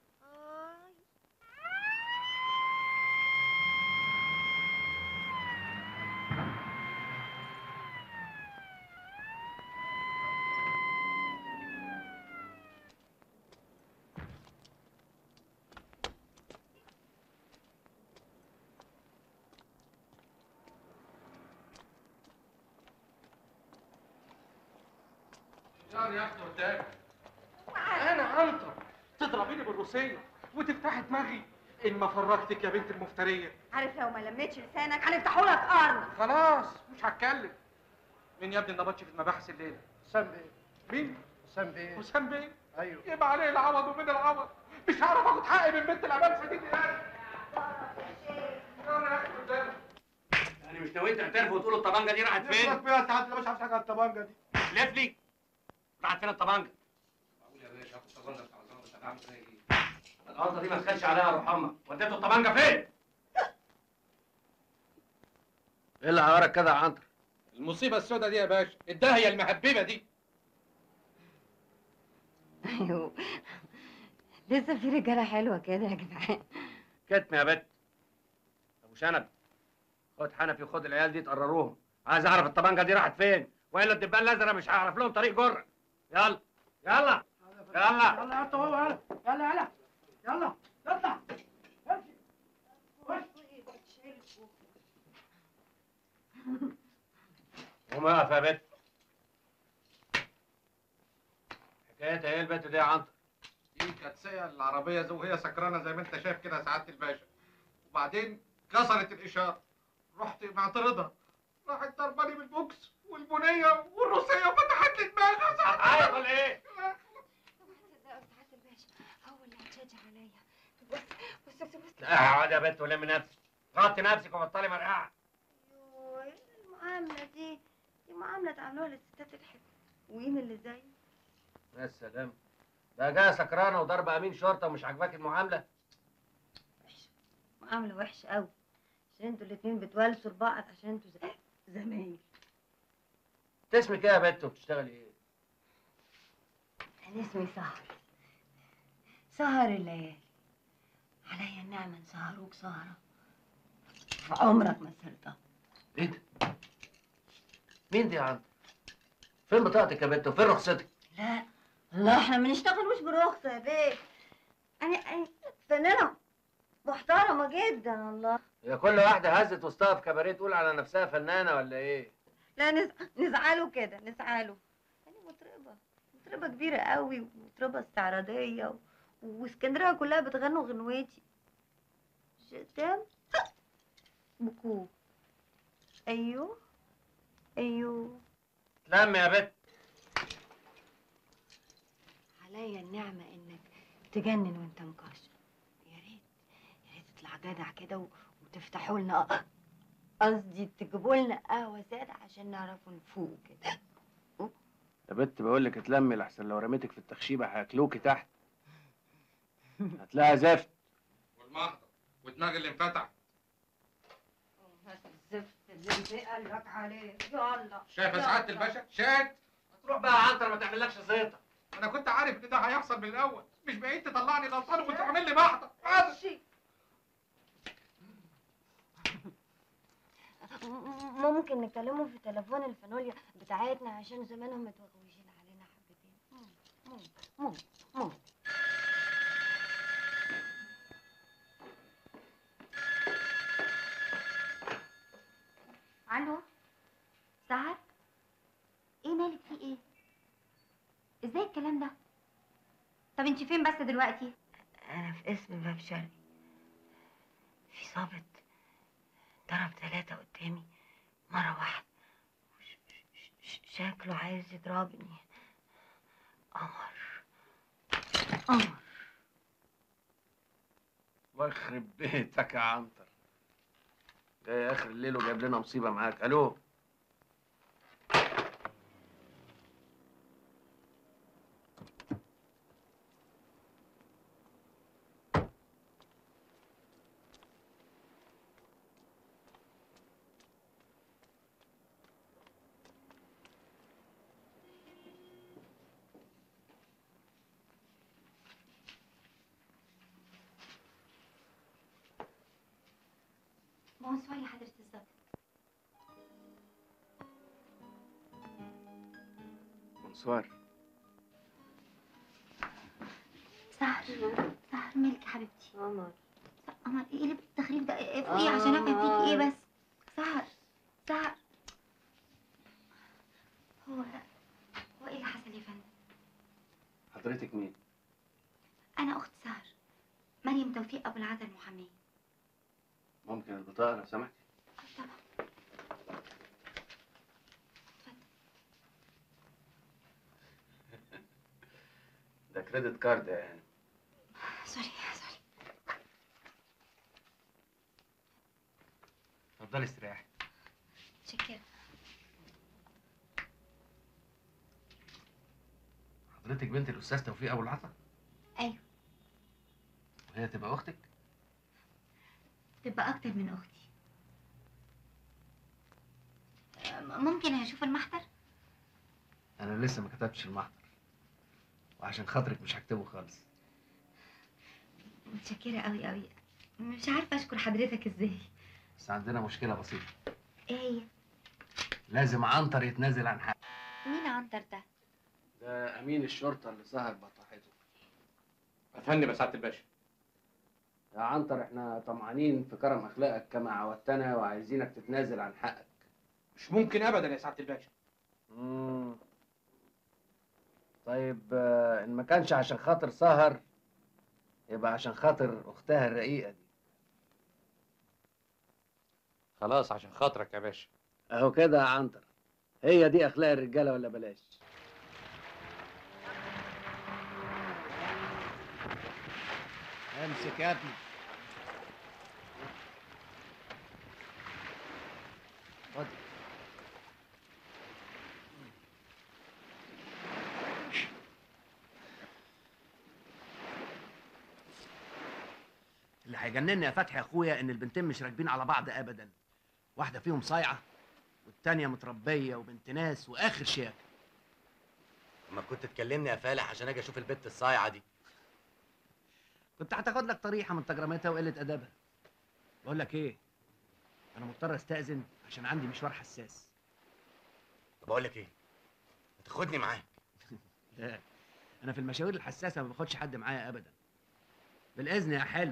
يا اختي قدامي انا عنتر تضربيني بالروسيه وتفتحي دماغي ان ما فرجتك يا بنت المفتريه عارف لو ما لميتش لسانك هنفتحوا لك قرن خلاص مش هتكلم مين يا ابني النبطش في المباحث الليله حسام بيه مين حسام بيه حسام بيه ايوه يبقى عليه العوض ومن العوض مش هعرف اخد حقي من بنت الامانسه دي يعني يلا يا اختي قدامي يعني مش ناويين تعترفوا وتقولوا الطبنجه دي راحت فين؟ سيبك بيها ساعات مش عارف حاجه عن الطبانجه دي لف لي راحت فين الطبنجه؟ يا باشا اخد الطبنجه بتاع الزمن بتاع عامل ايه الارض دي ما تخلش عليها روح امك وديتوا الطبنجه فين؟ ايه اللي عورك كده يا عنتر؟ المصيبه السوداء دي يا باشا الداهيه المهببه دي ايوه لسه في رجاله حلوه كده يا جدعان كتم يا بت ابو شنب خد حنفي وخد العيال دي تقرروهم عايز اعرف الطبنجه دي راحت فين والا الدبان الازرق مش هعرف لهم طريق جره يلا يلا يلا يلا انت هو يلا يلا يلا يلا اطلع قوم اقف يا بت حكايتها ايه البت دي يا عنتر؟ دي كانت سايقه العربيه زي وهي سكرانه زي ما انت شايف كده يا سعاده الباشا وبعدين كسرت الاشاره رحت معترضها راحت ضرباني بالبوكس والبنيه والروسيه فتحت لي دماغي يا سعاده عارف ولا ايه؟ سعاده الباشا هو اللي هتشجع عليا بص بص بص بص اقعد يا بت ولم نفسك غطي نفسك وبطلي مرقعه يوه، ايه المعامله دي دي معامله تعملوها للستات الحلوين اللي زي يا سلام ده جايه سكرانه وضرب امين شرطه ومش عاجباك المعامله معامله وحشه قوي عشان انتوا الاتنين بتولسوا لبعض عشان انتوا زي- زمايل انت اسمك ايه يا بت وبتشتغلي ايه؟ انا اسمي سهر سهر الليالي عليا النعمة ان سهروك سهرة في عمرك ما سهرتها ايه ده؟ مين دي يا عم؟ فين بطاقتك يا بت وفين رخصتك؟ لا لا احنا ما نشتغلوش برخصة يا بيه انا انا فنانة محترمة جدا الله هي كل واحدة هزت وسطها في كباريه تقول على نفسها فنانة ولا ايه؟ لا نز... نزعله كده نزعله انا مطربة مطربة كبيرة قوي ومطربة استعراضية و... واسكندرية كلها بتغنوا غنوتي جتام بكو ايوه ايوه تلم يا بت عليا النعمة انك تجنن وانت مكشر يا ريت يا ريت تطلع جدع كده و... وتفتحوا لنا قصدي تجيبوا لنا قهوة سادة عشان نعرفوا نفوق كده يا بت بقول لك اتلمي لحسن لو رميتك في التخشيبة هياكلوكي تحت هتلاقيها زفت والمحضر ودماغ اللي انفتح الزفت اللي قال لك عليه يلا شايف يا سعاده الباشا شايف تروح بقى يا عنتر ما تعملكش زيطة انا كنت عارف ان ده هيحصل من الاول مش بعيد تطلعني غلطان وتعمل لي محضر حاضر ممكن نكلمه في تليفون الفانوليا بتاعتنا عشان زمانهم متوغوشين علينا حبتين ممكن ممكن ممكن الو سهر ايه مالك في ايه ازاي الكلام ده طب انت فين بس دلوقتي انا في اسم باب شرقي في ظابط ضرب ثلاثة قدامي مرة واحدة ش- ش- ش- شكله عايز يضربني قمر قمر الله يخرب بيتك يا عنتر جاي اخر الليل وجايب لنا مصيبة معاك الو بونسوار يا حضرة الظابط بونسوار سهر سهر مالك يا حبيبتي قمر قمر ايه اللي بالتخريب ده ايه فوقي عشان افهم فيك ايه بس سهر سهر هو هو ايه اللي حصل يا فندم حضرتك مين؟ انا اخت سهر مريم توفيق ابو العزا المحاميه ممكن البطاقة لو سمحت طبعا ده كريدت كارد يا هاني سوري سوري اتفضلي استريحي شكرا حضرتك بنت الاستاذ توفيق ابو العطا ايوه وهي تبقى اختك تبقى اكتر من اختي أم- ممكن اشوف المحضر انا لسه ما كتبتش المحضر وعشان خاطرك مش هكتبه خالص متشكره قوي قوي مش عارفه اشكر حضرتك ازاي بس عندنا مشكلة بسيطة ايه هي لازم عنتر يتنازل عن حقه مين عنتر ده ده امين الشرطة اللي سهر بطاحته افندم يا سعاده الباشا يا عنتر احنا طمعانين في كرم اخلاقك كما عودتنا وعايزينك تتنازل عن حقك مش ممكن ابدا يا سعاده الباشا مم. طيب آه، ان ما كانش عشان خاطر سهر يبقى عشان خاطر اختها الرقيقة دي خلاص عشان خاطرك يا باشا اهو كده يا عنتر هي دي اخلاق الرجاله ولا بلاش امسك يا ابني خد. اللي هيجنني يا فتحي يا اخويا ان البنتين مش راكبين على بعض ابدا واحده فيهم صايعه والتانيه متربيه وبنت ناس واخر شياكه ما كنت تكلمني يا فالح عشان اجي اشوف البت الصايعه دي كنت هتاخد لك طريحه من تجرمتها وقله ادبها بقول لك ايه انا مضطر استاذن عشان عندي مشوار حساس طب اقول لك ايه ما تاخدني معاك لا انا في المشاوير الحساسه ما باخدش حد معايا ابدا بالاذن يا حلو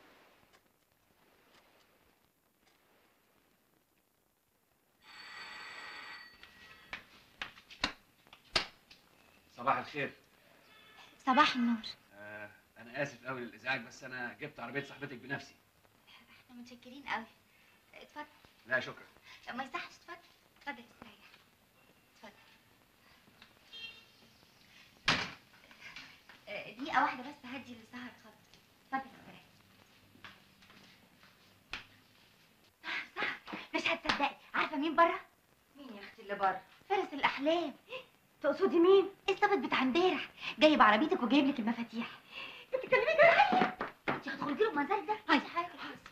صباح الخير صباح النور آه انا اسف قوي للازعاج بس انا جبت عربيه صاحبتك بنفسي احنا متشكرين قوي اتفضل لا شكرا ما يصحش اتفضل اتفضل استريح اتفضل آه، دقيقة واحدة بس هدي لسهر خالص اتفضل استريح سهر مش هتصدقي عارفة مين بره؟ مين يا اختي اللي بره فارس الأحلام تقصدي مين؟ الظابط بتاع امبارح جايب عربيتك وجايب لك المفاتيح انت بتتكلمي جرايه انت هتخرجي له المزار ده عايزه حاجه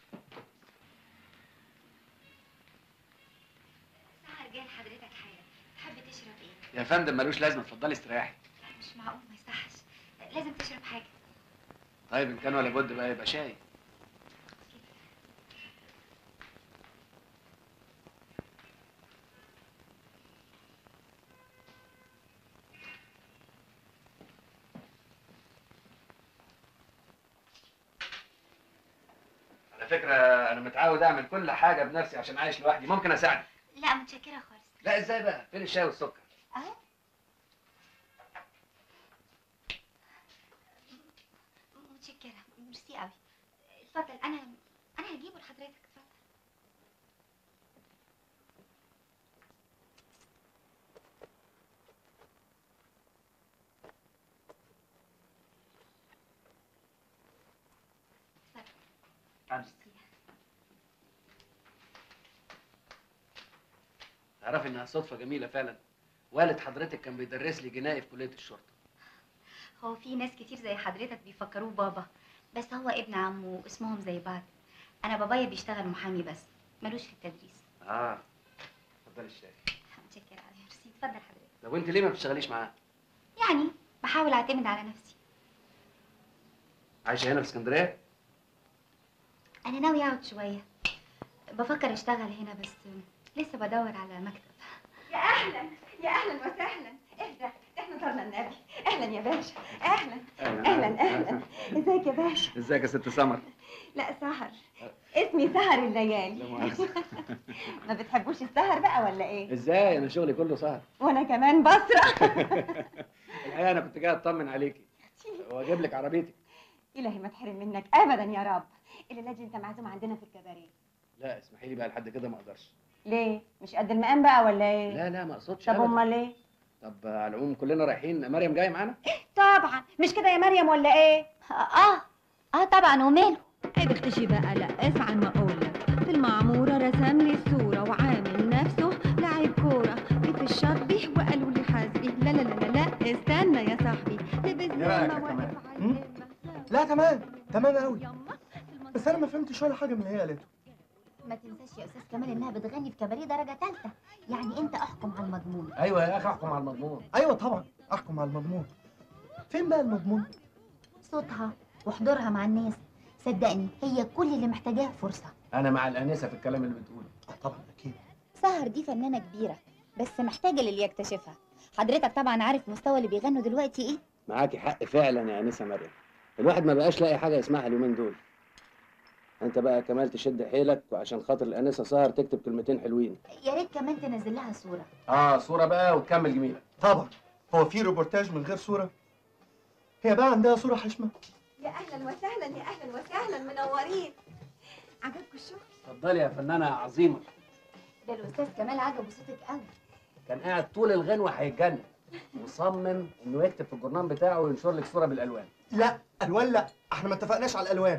سهر جاي لحضرتك حاجه تحب تشرب ايه؟ يا فندم ملوش لازمه اتفضلي استريحي مش معقول ما يصحش لازم تشرب حاجه طيب ان كان ولا بد بقى يبقى شاي على فكره انا متعود اعمل كل حاجه بنفسي عشان عايش لوحدي ممكن اساعدك لا متشكره خالص لا ازاي بقى فين الشاي والسكر اهو متشكره ميرسي قوي اتفضل انا انا هجيبه لحضرتك اتفضل تعرفي انها صدفه جميله فعلا والد حضرتك كان بيدرس لي جنائي في كليه الشرطه هو في ناس كتير زي حضرتك بيفكروه بابا بس هو ابن عمه اسمهم زي بعض انا بابايا بيشتغل محامي بس ملوش في التدريس اه اتفضلي الشاي متشكره قوي ميرسي اتفضل حضرتك طب وانت ليه ما بتشتغليش معاه يعني بحاول اعتمد على نفسي عايشه هنا في اسكندريه انا ناوي اقعد شويه بفكر اشتغل هنا بس لسه بدور على مكتب يا اهلا يا اهلا وسهلا اهدى احنا زرنا النبي اهلا يا باشا اهلا اهلا اهلا ازيك يا باشا ازيك يا ست سمر لا سهر اسمي سهر الليالي لا مؤاخذة. ما بتحبوش السهر بقى ولا ايه ازاي انا شغلي كله سهر وانا كمان بسرح الحقيقه انا كنت جاي اطمن عليكي واجيب لك عربيتك الهي ما تحرم منك ابدا يا رب الليله دي انت معزوم عندنا في الكباريه لا اسمحي لي بقى لحد كده ما اقدرش ليه مش قد المقام بقى ولا ايه لا لا ما اقصدش طب أبداً. امال ايه طب على العموم كلنا رايحين مريم جايه معانا طبعا مش كده يا مريم ولا ايه اه اه طبعا وماله عيب اختشي بقى لا اسعى ما اقولك في المعمورة رسم لي صورة وعامل نفسه لاعب كورة جه في الشطبي وقالوا لي حاسبي لا لا لا لا لا استنى يا صاحبي لبس إيه رأيك يا زي ما كمال؟ واقف هم؟ لا تمام تمام قوي بس انا ما فهمتش ولا حاجه من اللي هي قالته ما تنساش يا استاذ كمال انها بتغني في كباريه درجه ثالثه يعني انت احكم على المضمون ايوه يا اخي احكم على المضمون ايوه طبعا احكم على المضمون فين بقى المضمون صوتها وحضورها مع الناس صدقني هي كل اللي محتاجاه فرصه انا مع الانسه في الكلام اللي بتقوله طبعا اكيد سهر دي فنانه كبيره بس محتاجه للي يكتشفها حضرتك طبعا عارف مستوى اللي بيغنوا دلوقتي ايه معاكي حق فعلا يا انسه مريم الواحد ما بقاش لاقي حاجه يسمعها اليومين دول انت بقى كمال تشد حيلك وعشان خاطر الانسه سهر تكتب كلمتين حلوين يا ريت كمان تنزل لها صوره اه صوره بقى وتكمل جميله طبعا هو في ريبورتاج من غير صوره هي بقى عندها صوره حشمه يا اهلا وسهلا يا اهلا وسهلا منورين عجبكم الشغل اتفضلي يا فنانه عظيمه ده الاستاذ كمال عجبه صوتك قوي كان قاعد طول الغنوه هيتجنن وصمم انه يكتب في الجورنال بتاعه وينشر لك صوره بالالوان لا الوان لا احنا ما اتفقناش على الالوان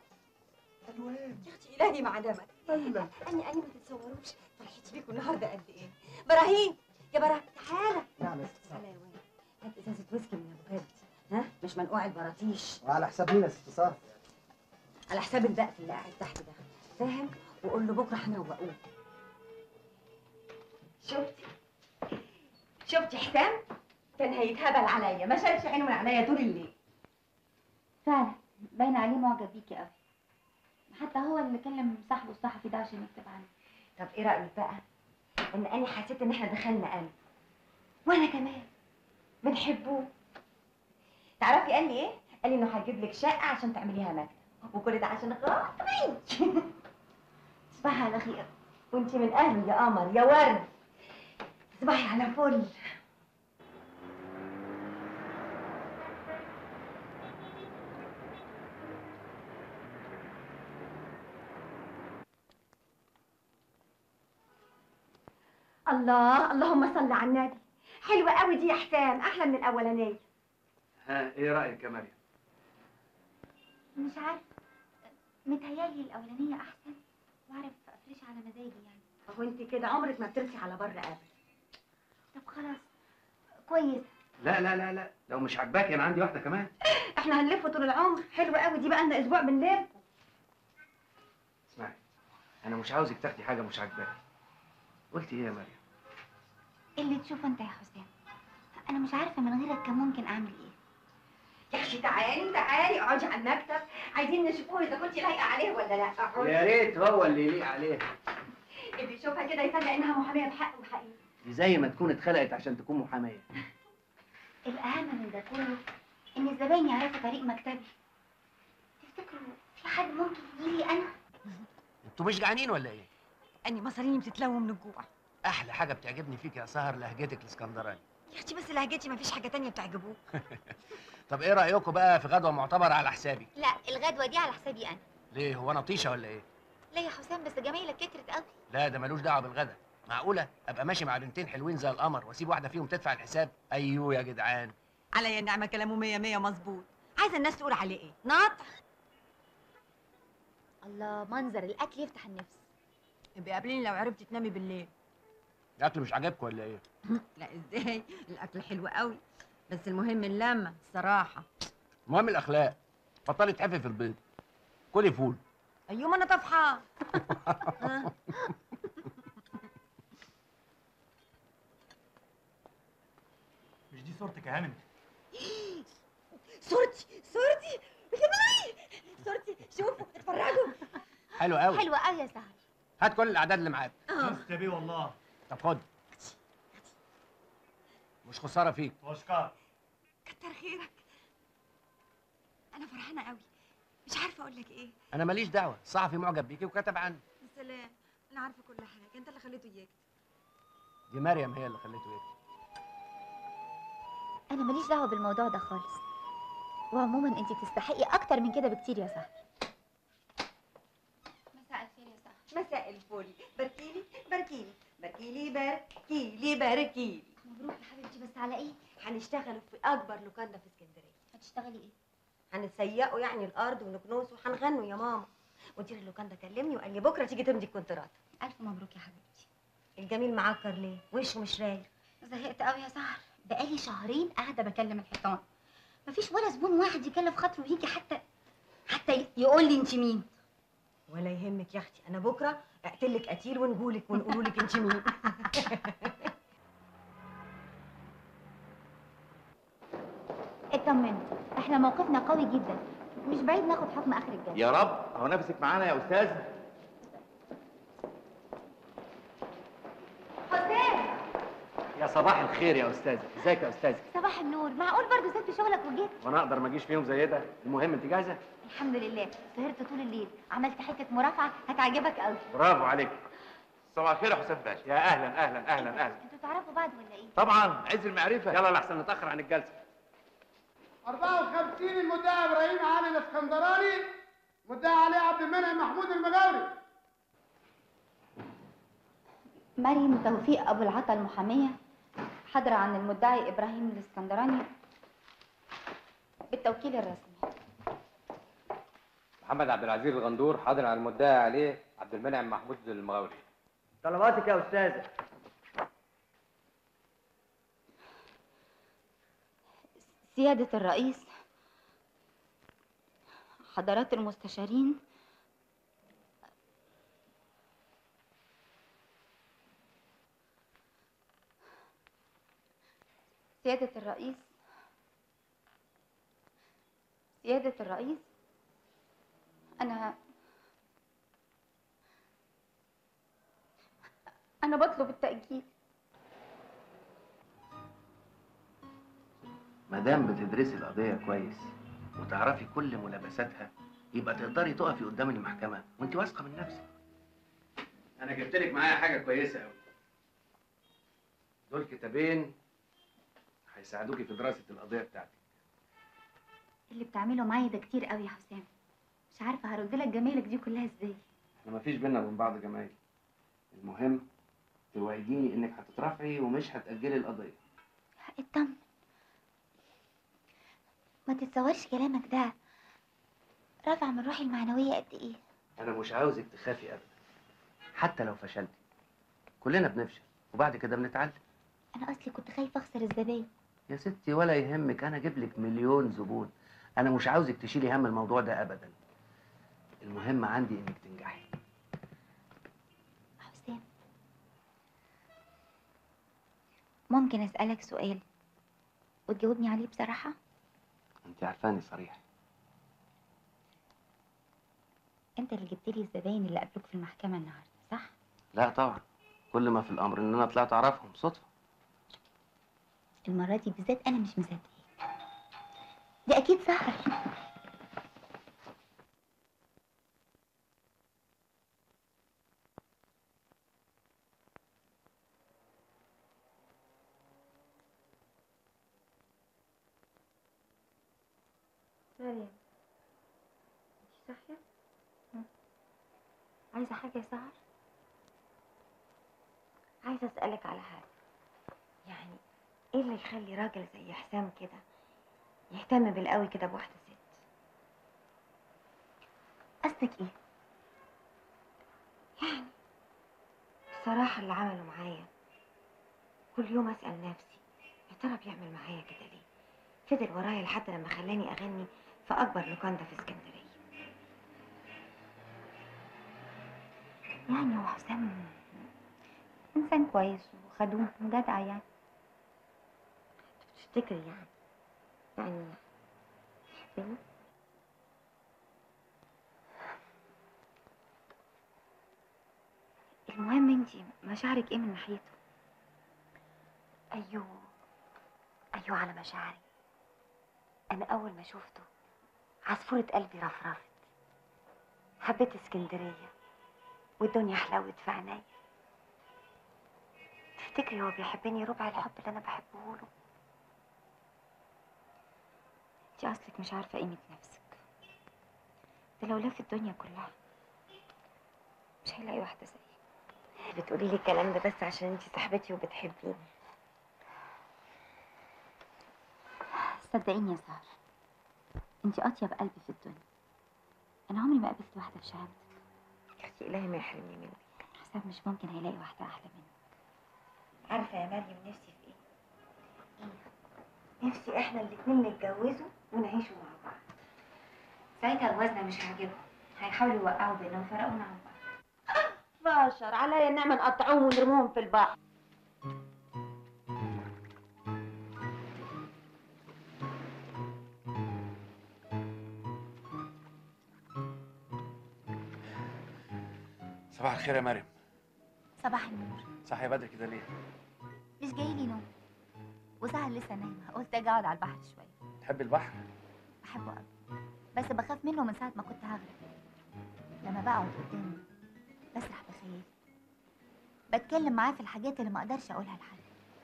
يا اختي الهي ما عدمك اني اني ما تتصوروش فرحتي بيكم النهارده قد ايه براهيم يا براهيم تعالى نعم يا تعالى يا واد هات ازازه ويسكي من ابو جد ها مش منقوع البراطيش وعلى حساب مين يا ست سهر على حساب البقف اللي قاعد تحت ده فاهم وقول له بكره هنروقوه شفتي شفتي حسام كان هيتهبل عليا ما شالش عينه من عليا طول الليل فعلا باين عليه معجب بيكي قوي حتى هو اللي كلم صاحبه الصحفي ده عشان يكتب عنه طب ايه رايك بقى ان انا حسيت ان احنا دخلنا قلب وانا كمان بنحبوه تعرفي قال لي ايه قال لي انه هيجيب لك شقه عشان تعمليها مكتب وكل ده عشان خاطري تصبحي على خير وانت من اهلي يا قمر يا ورد تصبحي على فل الله اللهم صل على النبي حلوه قوي دي يا حسام احلى من الاولانيه ها ايه رايك يا مريم مش عارف متهيألي الأولانية أحسن وأعرف أفرش على مزاجي يعني هو انت كده عمرك ما بترسي على بره ابدا طب خلاص كويس لا لا لا لا لو مش عاجباكي انا عندي واحده كمان احنا هنلف طول العمر حلوه قوي دي بقى لنا اسبوع بنلف اسمعي انا مش عاوزك تاخدي حاجه مش عاجباكي قلتي ايه يا مريم اللي تشوفه أنت يا حسام أنا مش عارفة من غيرك كان ممكن أعمل إيه يا اخي تعالي تعالي اقعدي على المكتب عايزين نشوفوه اذا كنت لايقه عليه ولا لا اقعدي يا ريت هو اللي يليق عليه اللي يشوفها كده يصدق انها محاميه بحق وحقيقي دي زي ما تكون اتخلقت عشان تكون محاميه الأهم من ده كله إن الزباين يعرفوا طريق مكتبي تفتكروا في حد ممكن يجيلي أنا؟ انتوا مش جعانين ولا ايه اني مصاريني بتتلوى من الجوع احلى حاجه بتعجبني فيك يا سهر لهجتك الاسكندراني يا اختي بس لهجتي ما فيش حاجه تانية بتعجبوك طب ايه رايكم بقى في غدوه معتبره على حسابي لا الغدوة دي على حسابي أنا ليه هو انا طيشه ولا ايه لا يا حسام بس جمايلك كترت قوي لا ده ملوش دعوه بالغدا معقوله ابقى ماشي مع بنتين حلوين زي القمر واسيب واحده فيهم تدفع الحساب ايوه يا جدعان عليا النعمه كلامه مية مية مظبوط عايزه الناس تقول عليه ايه ناطح الله منظر الأكل يفتح النفس ابقي قابليني لو عرفتي تنامي بالليل الاكل مش عاجبكم ولا ايه لا ازاي الاكل حلو قوي بس المهم اللمه الصراحه المهم الاخلاق بطلي تحفي في البيض كلي فول ايوه ما انا طفحه مش دي صورتك يا هانم صورتي صورتي بتعملي صورتي شوفوا اتفرجوا حلو قوي حلوة قوي يا سهر هات كل الاعداد اللي معاك بس يا بيه والله طب خد مش خساره فيك واشكر كتر خيرك انا فرحانه قوي مش عارفه اقول لك ايه انا ماليش دعوه صحفي معجب بيكي وكتب عني يا سلام انا عارفه كل حاجه انت اللي خليته يكتب دي مريم هي اللي خليته يكتب أنا ماليش دعوة بالموضوع ده خالص وعموما أنت تستحقي أكتر من كده بكتير يا سهر مساء الخير يا سهر مساء الفل باركيلي باركيلي باركيلي باركيلي باركيلي مبروك يا حبيبتي بس على إيه؟ هنشتغل في اكبر لوكاندا في اسكندريه هتشتغلي إيه؟ هنسيقوا يعني الارض ونكنسه وهنغنوا يا ماما مدير اللوكاندا كلمني وقال لي بكره تيجي تمضي الكونترات ألف مبروك يا حبيبتي الجميل معكر ليه وشه مش رايق زهقت قوي يا سهر بقالي شهرين قاعدة بكلم الحيطان مفيش ولا زبون واحد يكلف خاطره ويجي حتى حتى يقول لي انت مين ولا يهمك يا اختي انا بكره اقتلك قتيل ونقولك ونقولوا لك انت مين اطمنوا احنا موقفنا قوي جدا مش بعيد ناخد حكم اخر الجلسه يا رب هو نفسك معانا يا استاذ حسام يا صباح الخير يا استاذ ازيك يا استاذ صباح النور معقول برضه سبت شغلك وجيت وانا اقدر ما اجيش فيهم زي ده المهم انت جاهزه الحمد لله سهرت طول الليل عملت حته مرافعه هتعجبك قوي برافو عليك صباح الخير يا حسام باشا يا اهلا اهلا اهلا اهلا انتوا تعرفوا بعض ولا ايه طبعا عز المعرفه يلا لحسن نتاخر عن الجلسه 54 المدعي ابراهيم علي الاسكندراني مدعي عليه عبد المنعم محمود المغاوري مريم توفيق ابو العطا المحاميه حاضره عن المدعي ابراهيم الاسكندراني بالتوكيل الرسمي محمد عبد العزيز الغندور حاضر على المدعي عليه عبد المنعم محمود المغاوري طلباتك يا استاذه سياده الرئيس حضرات المستشارين سيادة الرئيس سيادة الرئيس أنا أنا بطلب التأجيل ما دام بتدرسي القضيه كويس وتعرفي كل ملابساتها يبقى تقدري تقفي قدام المحكمه وانت واثقه من نفسك انا جبت لك معايا حاجه كويسه قوي دول كتابين هيساعدوكي في دراسه القضيه بتاعتك اللي بتعمله معايا ده كتير قوي يا حسام مش عارفه هرد لك جمايلك دي كلها ازاي احنا مفيش بينا وبين بعض جمايل المهم توعديني انك هتترافعي ومش هتاجلي القضيه اطمن ما تتصورش كلامك ده رفع من روحي المعنويه قد ايه انا مش عاوزك تخافي ابدا حتى لو فشلتي كلنا بنفشل وبعد كده بنتعلم انا اصلي كنت خايفه اخسر الزباين يا ستي ولا يهمك انا اجيب لك مليون زبون انا مش عاوزك تشيلي هم الموضوع ده ابدا المهم عندي انك تنجحي حسام ممكن اسالك سؤال وتجاوبني عليه بصراحه انت عارفاني صريح انت اللي جبت لي الزباين اللي قابلوك في المحكمه النهارده صح لا طبعا كل ما في الامر ان انا طلعت اعرفهم صدفه المره دي بالذات انا مش مصدقه دي اكيد سهر مريم انت صاحيه عايزه حاجه يا سهر عايزه اسالك على حاجه يعني ايه اللي يخلي راجل زي حسام كده يهتم بالقوي كده بواحده ست قصدك ايه يعني بصراحه اللي عمله معايا كل يوم اسال نفسي يا ترى بيعمل معايا كده ليه فضل ورايا لحد لما خلاني اغني في اكبر لوكاندا في اسكندريه يعني هو حسام انسان كويس وخدوم وجدع يعني تفتكري يعني يعني يحبني المهم انتي مشاعرك ايه من ناحيته ايوه ايوه على مشاعري انا اول ما شفته عصفورة قلبي رفرفت حبيت اسكندرية والدنيا حلوت في عينيا تفتكري هو بيحبني ربع الحب اللي انا بحبه له انتي اصلك مش عارفة قيمة نفسك ده لو لف الدنيا كلها مش هيلاقي واحدة زيك بتقولي لي الكلام ده بس عشان انتي صاحبتي وبتحبيني صدقيني يا سهر انتي اطيب قلبي في الدنيا انا عمري ما قابلت واحده في شهامتك يا الهي ما يحرمني منك حسام مش ممكن هيلاقي واحده احلى منك عارفه يا مريم نفسي في ايه نفسي احنا الاتنين نتجوزوا ونعيشوا مع بعض ساعتها الوزن مش هيعجبهم هيحاولوا يوقعوا بيننا ويفرقونا عن بعض بشر عليا النعمة نقطعوهم ونرموهم في البحر صباح الخير يا مريم صباح النور صحي بدري كده ليه مش جاي لي نوم وسهر لسه نايمه قلت اجي اقعد على البحر شويه تحبي البحر بحبه قوي بس بخاف منه من ساعه ما كنت هغرق لما بقعد قدامه بسرح بخيالي بتكلم معاه في الحاجات اللي ما اقدرش اقولها لحد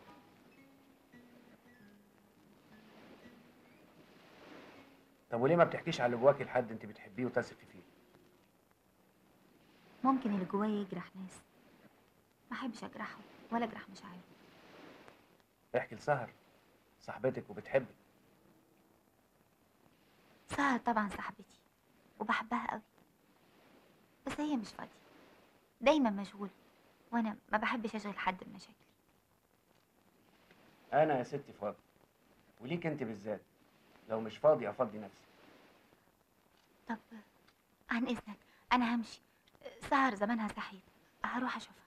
طب وليه ما بتحكيش على اللي جواكي لحد انت بتحبيه وتثقي فيه ممكن اللي جوايا يجرح ناس ما احبش اجرحه ولا اجرح مشاعره احكي لسهر صاحبتك وبتحبك سهر طبعا صاحبتي وبحبها قوي بس هي مش فاضيه دايما مشغوله وانا ما بحبش اشغل حد بمشاكلي انا يا ستي فاضي وليك انت بالذات لو مش فاضي افضي نفسي طب عن اذنك انا همشي سهر زمانها صحيت هروح اشوفها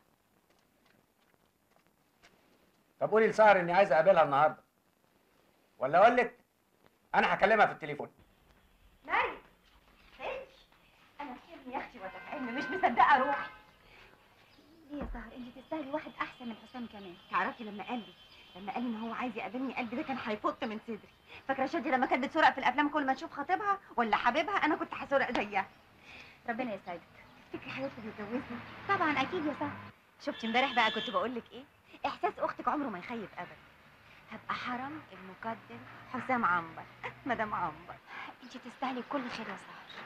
طب قولي لسهر اني عايز اقابلها النهارده ولا اقول لك انا هكلمها في التليفون مريم انت انا بحلمي يا اختي واتفهم مش مصدقه روحي ليه يا سهر انت تستاهلي واحد احسن من حسام كمان تعرفي لما قال لي لما قال ان هو عايز يقابلني قلبي ده كان هيفط من صدري فاكره شادي لما كانت بتسرق في الافلام كل ما تشوف خطيبها ولا حبيبها انا كنت هسرق زيها ربنا يسعدك تفتكري حضرتك بتجوزني طبعا اكيد يا سهر شفتي امبارح بقى كنت بقول لك ايه احساس اختك عمره ما يخيب ابدا هبقى حرم المقدم حسام عنبر مدام عنبر انت تستاهلي كل خير يا سهر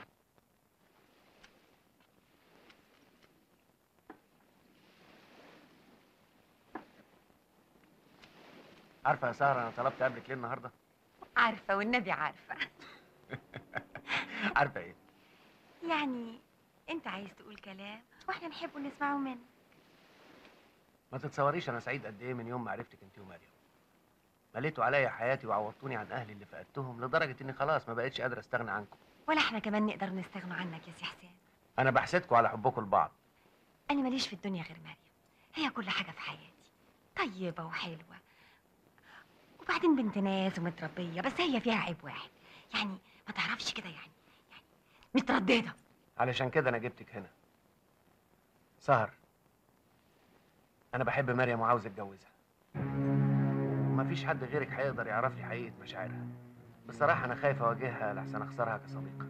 عارفه يا سهره انا طلبت قبلك ليه النهارده عارفه والنبي عارفه عارفه ايه يعني انت عايز تقول كلام واحنا نحب نسمعه منك ما تتصوريش انا سعيد قد ايه من يوم ما عرفتك انت ومريم مليتوا عليا حياتي وعوضتوني عن اهلي اللي فقدتهم لدرجه اني خلاص ما بقتش قادر استغنى عنكم ولا احنا كمان نقدر نستغنى عنك يا سي حسين انا بحسدكم على حبكم لبعض انا ماليش في الدنيا غير مريم هي كل حاجه في حياتي طيبه وحلوه وبعدين بنت ناس ومتربيه بس هي فيها عيب واحد يعني ما تعرفش كده يعني يعني متردده علشان كده انا جبتك هنا سهر انا بحب مريم وعاوز اتجوزها ومفيش حد غيرك هيقدر يعرف لي حقيقه مشاعرها بصراحه انا خايف اواجهها لحسن اخسرها كصديقه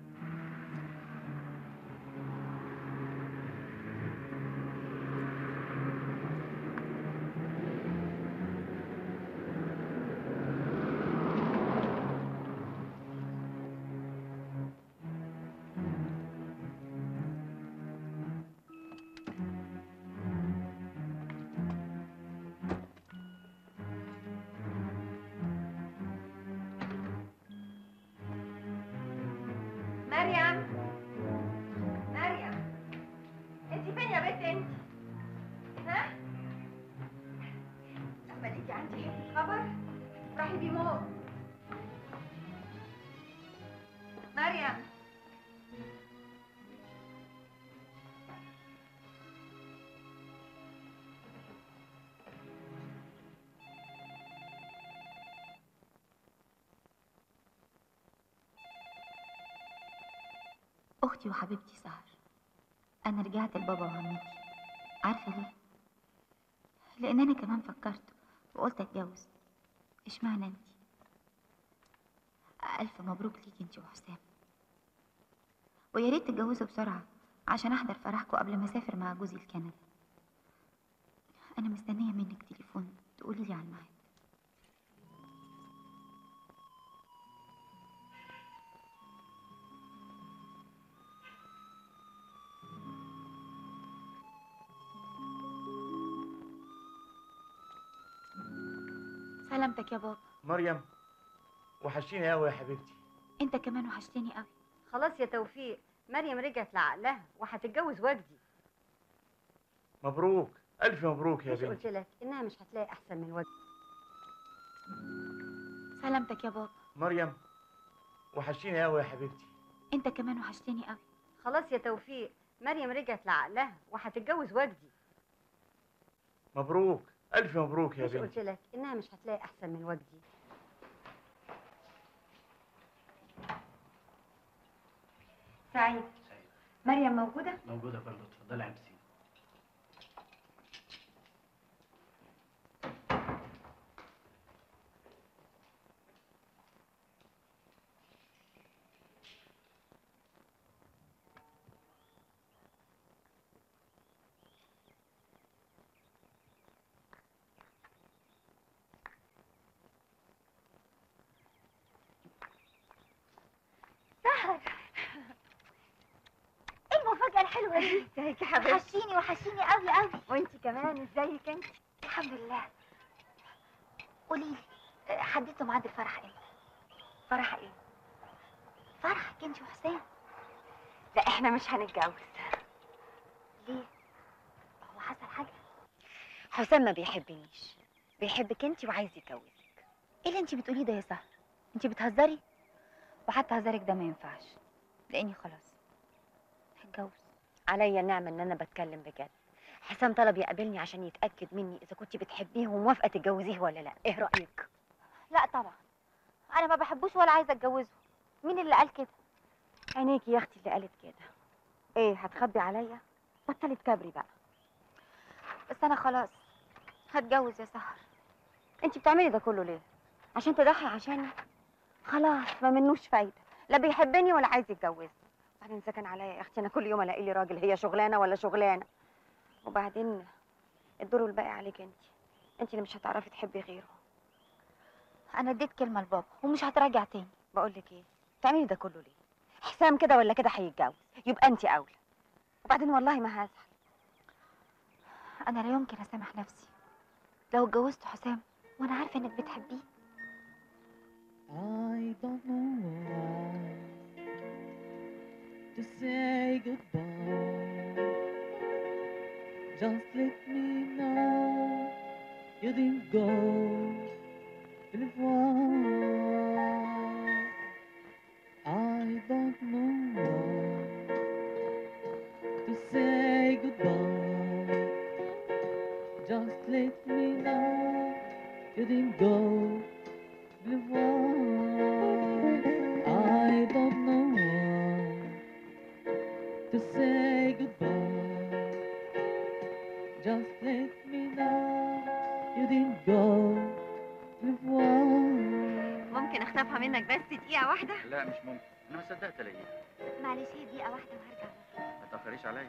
مريم مريم انت فين يا بنت انت ها لما ليكي عندي حته خبر راحي بيموت مريم اختي وحبيبتي سهر انا رجعت لبابا وعمتي عارفه ليه لان انا كمان فكرت وقلت اتجوز اشمعنى انت الف مبروك ليكي انت وحسام ويا ريت تتجوزوا بسرعه عشان احضر فرحكم قبل ما اسافر مع جوزي لكندا انا مستنيه منك تليفون تقولي لي على الميعاد سلامتك يا بابا مريم وحشيني قوي يا حبيبتي انت كمان وحشتني قوي خلاص يا توفيق مريم رجعت لعقلها وهتتجوز وجدي مبروك الف مبروك يا مش بنتي قلت لك انها مش هتلاقي احسن من وجدي سلامتك يا بابا مريم وحشيني قوي يا حبيبتي انت كمان وحشتني قوي خلاص يا توفيق مريم رجعت لعقلها وهتتجوز وجدي مبروك الف مبروك يا مش بنتي قلت لك انها مش هتلاقي احسن من وجدي سعيد مريم موجوده موجودة برضه اتفضلي يا عبسين سهر ايه المفاجأة الحلوة دي؟ ازيك يا حبيبتي وحشيني وحشيني قوي قوي وانت كمان ازيك انت الحمد لله قولي لي حددتوا ميعاد الفرح امتى؟ فرح ايه فرحك انت وحسام لا احنا مش هنتجوز ليه؟ هو حصل حاجة؟ حسام ما بيحبنيش بيحبك انت وعايز يتجوزك ايه اللي انت بتقوليه ده يا سهر انت بتهزري وحتى هزارك ده ما ينفعش لاني خلاص هتجوز عليا النعمه ان انا بتكلم بجد حسام طلب يقابلني عشان يتاكد مني اذا كنت بتحبيه وموافقه تتجوزيه ولا لا ايه رايك لا طبعا انا ما بحبوش ولا عايزة اتجوزه مين اللي قال كده؟ عينيكي يا اختي اللي قالت كده ايه هتخبي عليا بطلت كبري بقى بس انا خلاص هتجوز يا سهر انت بتعملي ده كله ليه عشان تضحي عشاني خلاص ما منوش فايده لا بيحبني ولا عايز يتجوزني وبعدين اذا كان عليا يا اختي انا كل يوم الاقي لي راجل هي شغلانه ولا شغلانه وبعدين الدور الباقي عليك انت انت اللي مش هتعرفي تحبي غيره انا اديت كلمه لبابا ومش هتراجع تاني بقول لك ايه بتعملي ده كله ليه حسام كده ولا كده هيتجوز يبقى انت اولى وبعدين والله ما هزعل انا لا يمكن اسامح نفسي لو اتجوزت حسام وانا عارفه انك بتحبيه I don't know why to say goodbye. Just let me know you didn't go. Believe why. I don't know why to say goodbye. Just let me know you didn't go. Believe why. I don't know why to say goodbye. Just let me know you didn't go. Believe why. ممكن اخطفها منك بس دقيقه واحده لا مش ممكن انا ما صدقت الاقيها معلش هي دقيقه واحده وهرجع ما تاخريش عليا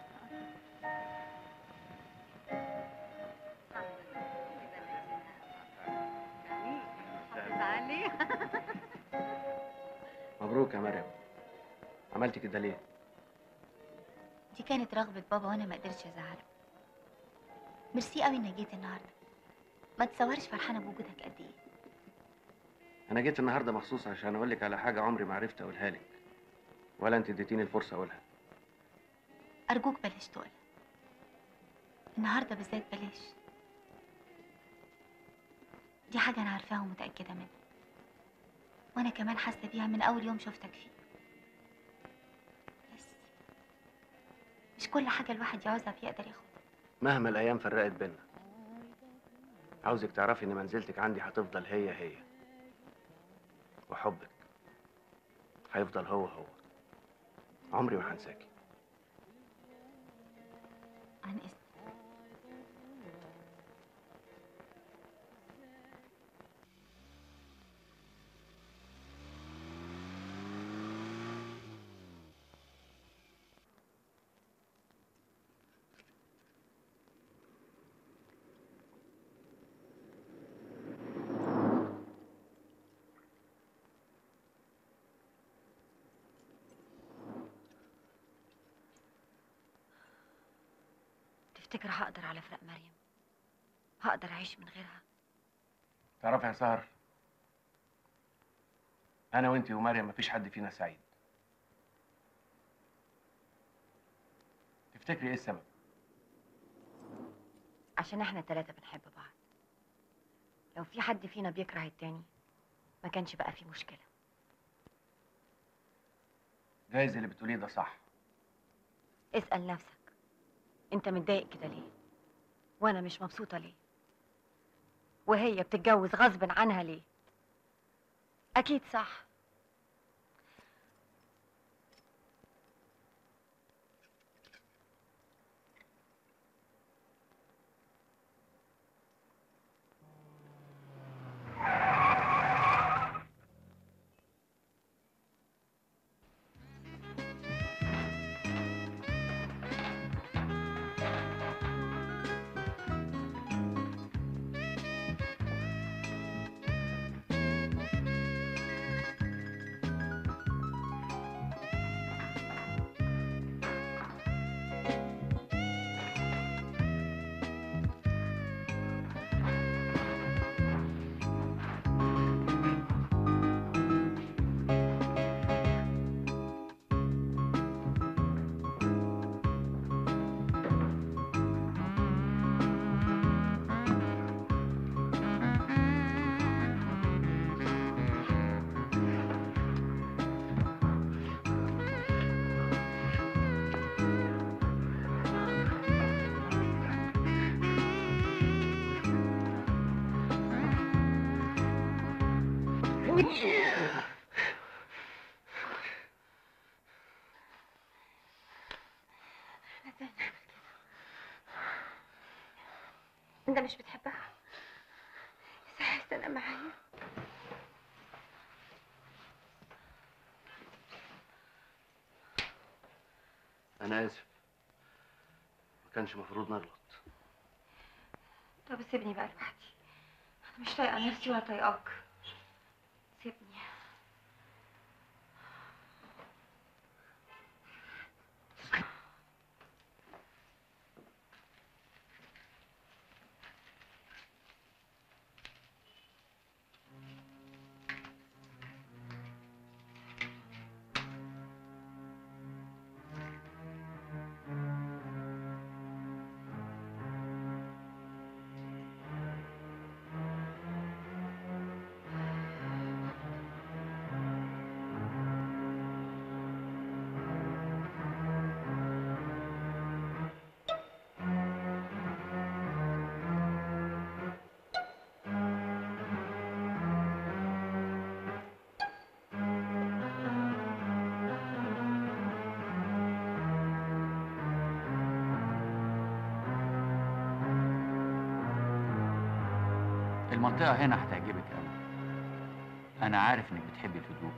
علي مبروك يا مريم عملتي كده ليه دي كانت رغبه بابا وانا ما قدرتش ازعله ميرسي قوي انك جيت النهارده ما تصورش فرحانه بوجودك قد ايه انا جيت النهارده مخصوص عشان اقول لك على حاجه عمري ما عرفت اقولها لك ولا انت اديتيني الفرصه اقولها ارجوك بلاش تقول النهارده بالذات بلاش دي حاجه انا عارفاها ومتاكده منها وانا كمان حاسه بيها من اول يوم شفتك فيه بس مش كل حاجه الواحد يعوزها بيقدر ياخدها مهما الايام فرقت بينا عاوزك تعرفي ان منزلتك عندي هتفضل هي هي وحبك هيفضل هو هو عمري ما هنساكي عن اذنك تفتكر هقدر على فراق مريم هقدر اعيش من غيرها تعرفي يا سهر انا وانتي ومريم مفيش حد فينا سعيد تفتكري ايه السبب عشان احنا التلاتة بنحب بعض لو في حد فينا بيكره التاني ما كانش بقى في مشكلة جايز اللي بتقوليه ده صح اسأل نفسك انت متضايق كده ليه وانا مش مبسوطة ليه وهي بتتجوز غصب عنها ليه اكيد صح انت مش بتحبها يا سعد تنام معايا انا اسف ما كانش المفروض نغلط طب سيبني بقى لوحدي انا مش طايقه نفسي ولا طايقاك سيبني المنطقة هنا هتعجبك أوي أنا عارف إنك بتحبي الهدوء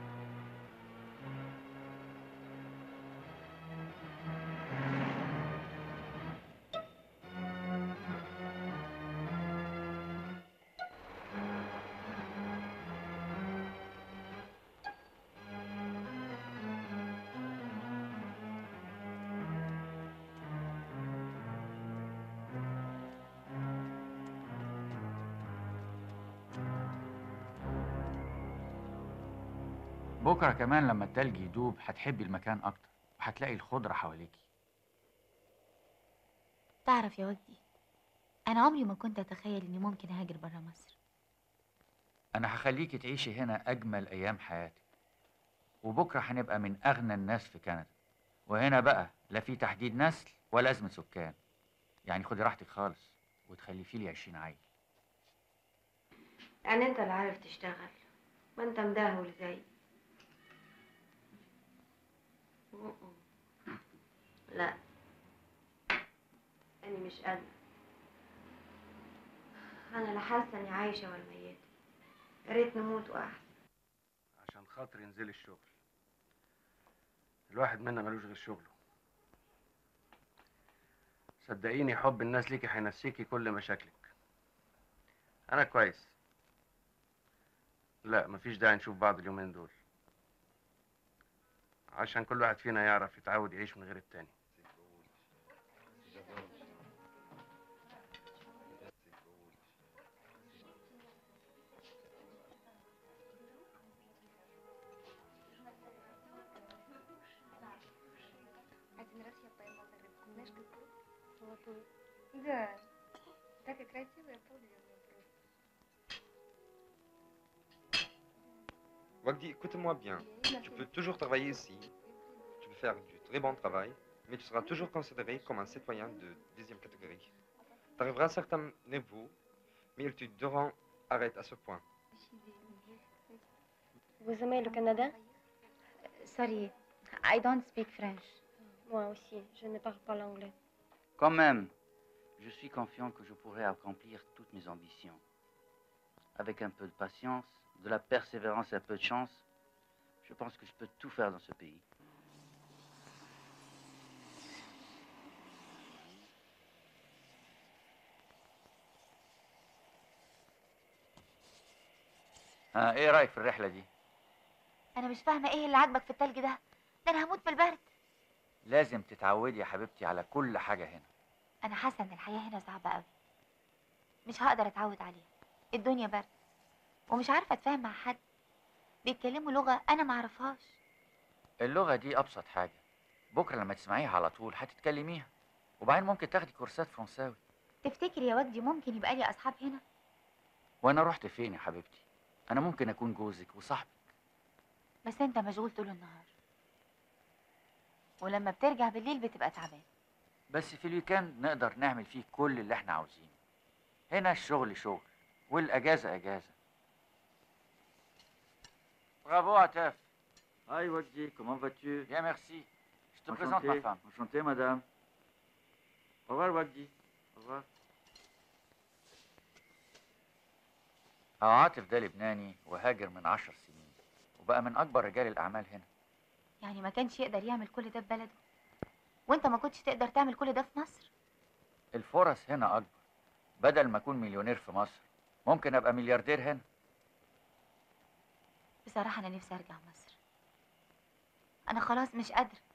بكرة كمان لما التلج يدوب هتحبي المكان أكتر وهتلاقي الخضرة حواليكي تعرف يا وجدي أنا عمري ما كنت أتخيل إني ممكن أهاجر برا مصر أنا هخليكي تعيشي هنا أجمل أيام حياتك وبكرة هنبقى من أغنى الناس في كندا وهنا بقى لا في تحديد نسل ولا أزمة سكان يعني خدي راحتك خالص وتخلفي لي 20 عيل يعني انت اللي عارف تشتغل ما انت مدهول زي لا أنا مش قادرة أنا لا حاسة إني عايشة ولا ميتة يا ريت نموت وأحسن عشان خاطر ينزل الشغل الواحد منا ملوش غير شغله صدقيني حب الناس ليكي هينسيكي كل مشاكلك انا كويس لا مفيش داعي نشوف بعض اليومين دول عشان كل واحد فينا يعرف يتعود يعيش من غير التاني Один раз я поймала рыбку. Знаешь, какую? Золотую. Да. Такая красивая, подлинная просто. Wagdi, écoute-moi bien. Tu peux toujours travailler ici. Tu peux faire du très bon travail, mais tu seras toujours considéré comme un citoyen de deuxième catégorie. Tu arriveras à un certain niveau, mais ils te diront arrête à ce point. Vous aimez le Canada Sorry, I don't speak French. Moi aussi, je ne parle pas l'anglais. Quand même, je suis confiant que je pourrai accomplir toutes mes ambitions. Avec un peu de patience, de la persévérance et un peu de chance, je pense que je peux tout faire dans ce pays. ها ايه رايك في الرحله دي أنا مش فاهمة إيه اللي عاجبك في التلج ده ده أنا هموت من البرد لازم تتعودي يا حبيبتي على كل حاجه هنا أنا حاسة إن الحياة هنا صعبة أوي مش هقدر أتعود عليها الدنيا برد ومش عارفة أتفاهم مع حد بيتكلموا لغة أنا معرفهاش اللغه دي ابسط حاجه بكره لما تسمعيها على طول هتتكلميها وبعدين ممكن تاخدي كورسات فرنساوي تفتكر يا وجدي ممكن يبقى لي أصحاب هنا وانا رحت فين يا حبيبتي انا ممكن اكون جوزك وصاحبك بس أنت مشغول طول النهار ولما بترجع بالليل بتبقى تعبان بس في الويكند نقدر نعمل فيه كل اللي احنا عاوزينه هنا الشغل شغل والاجازه اجازه برافو عتاف Hi Wagdi, comment vas-tu Bien, merci. Je te présente ma femme. Enchanté, madame. Au revoir Wagdi. Au revoir. أهو عاطف ده لبناني وهاجر من عشر سنين وبقى من أكبر رجال الأعمال هنا يعني ما كانش يقدر يعمل كل ده في بلده وانت ما كنتش تقدر تعمل كل ده في مصر الفرص هنا أكبر بدل ما أكون مليونير في مصر ممكن أبقى ملياردير هنا بصراحة أنا نفسي أرجع مصر أنا خلاص مش قادرة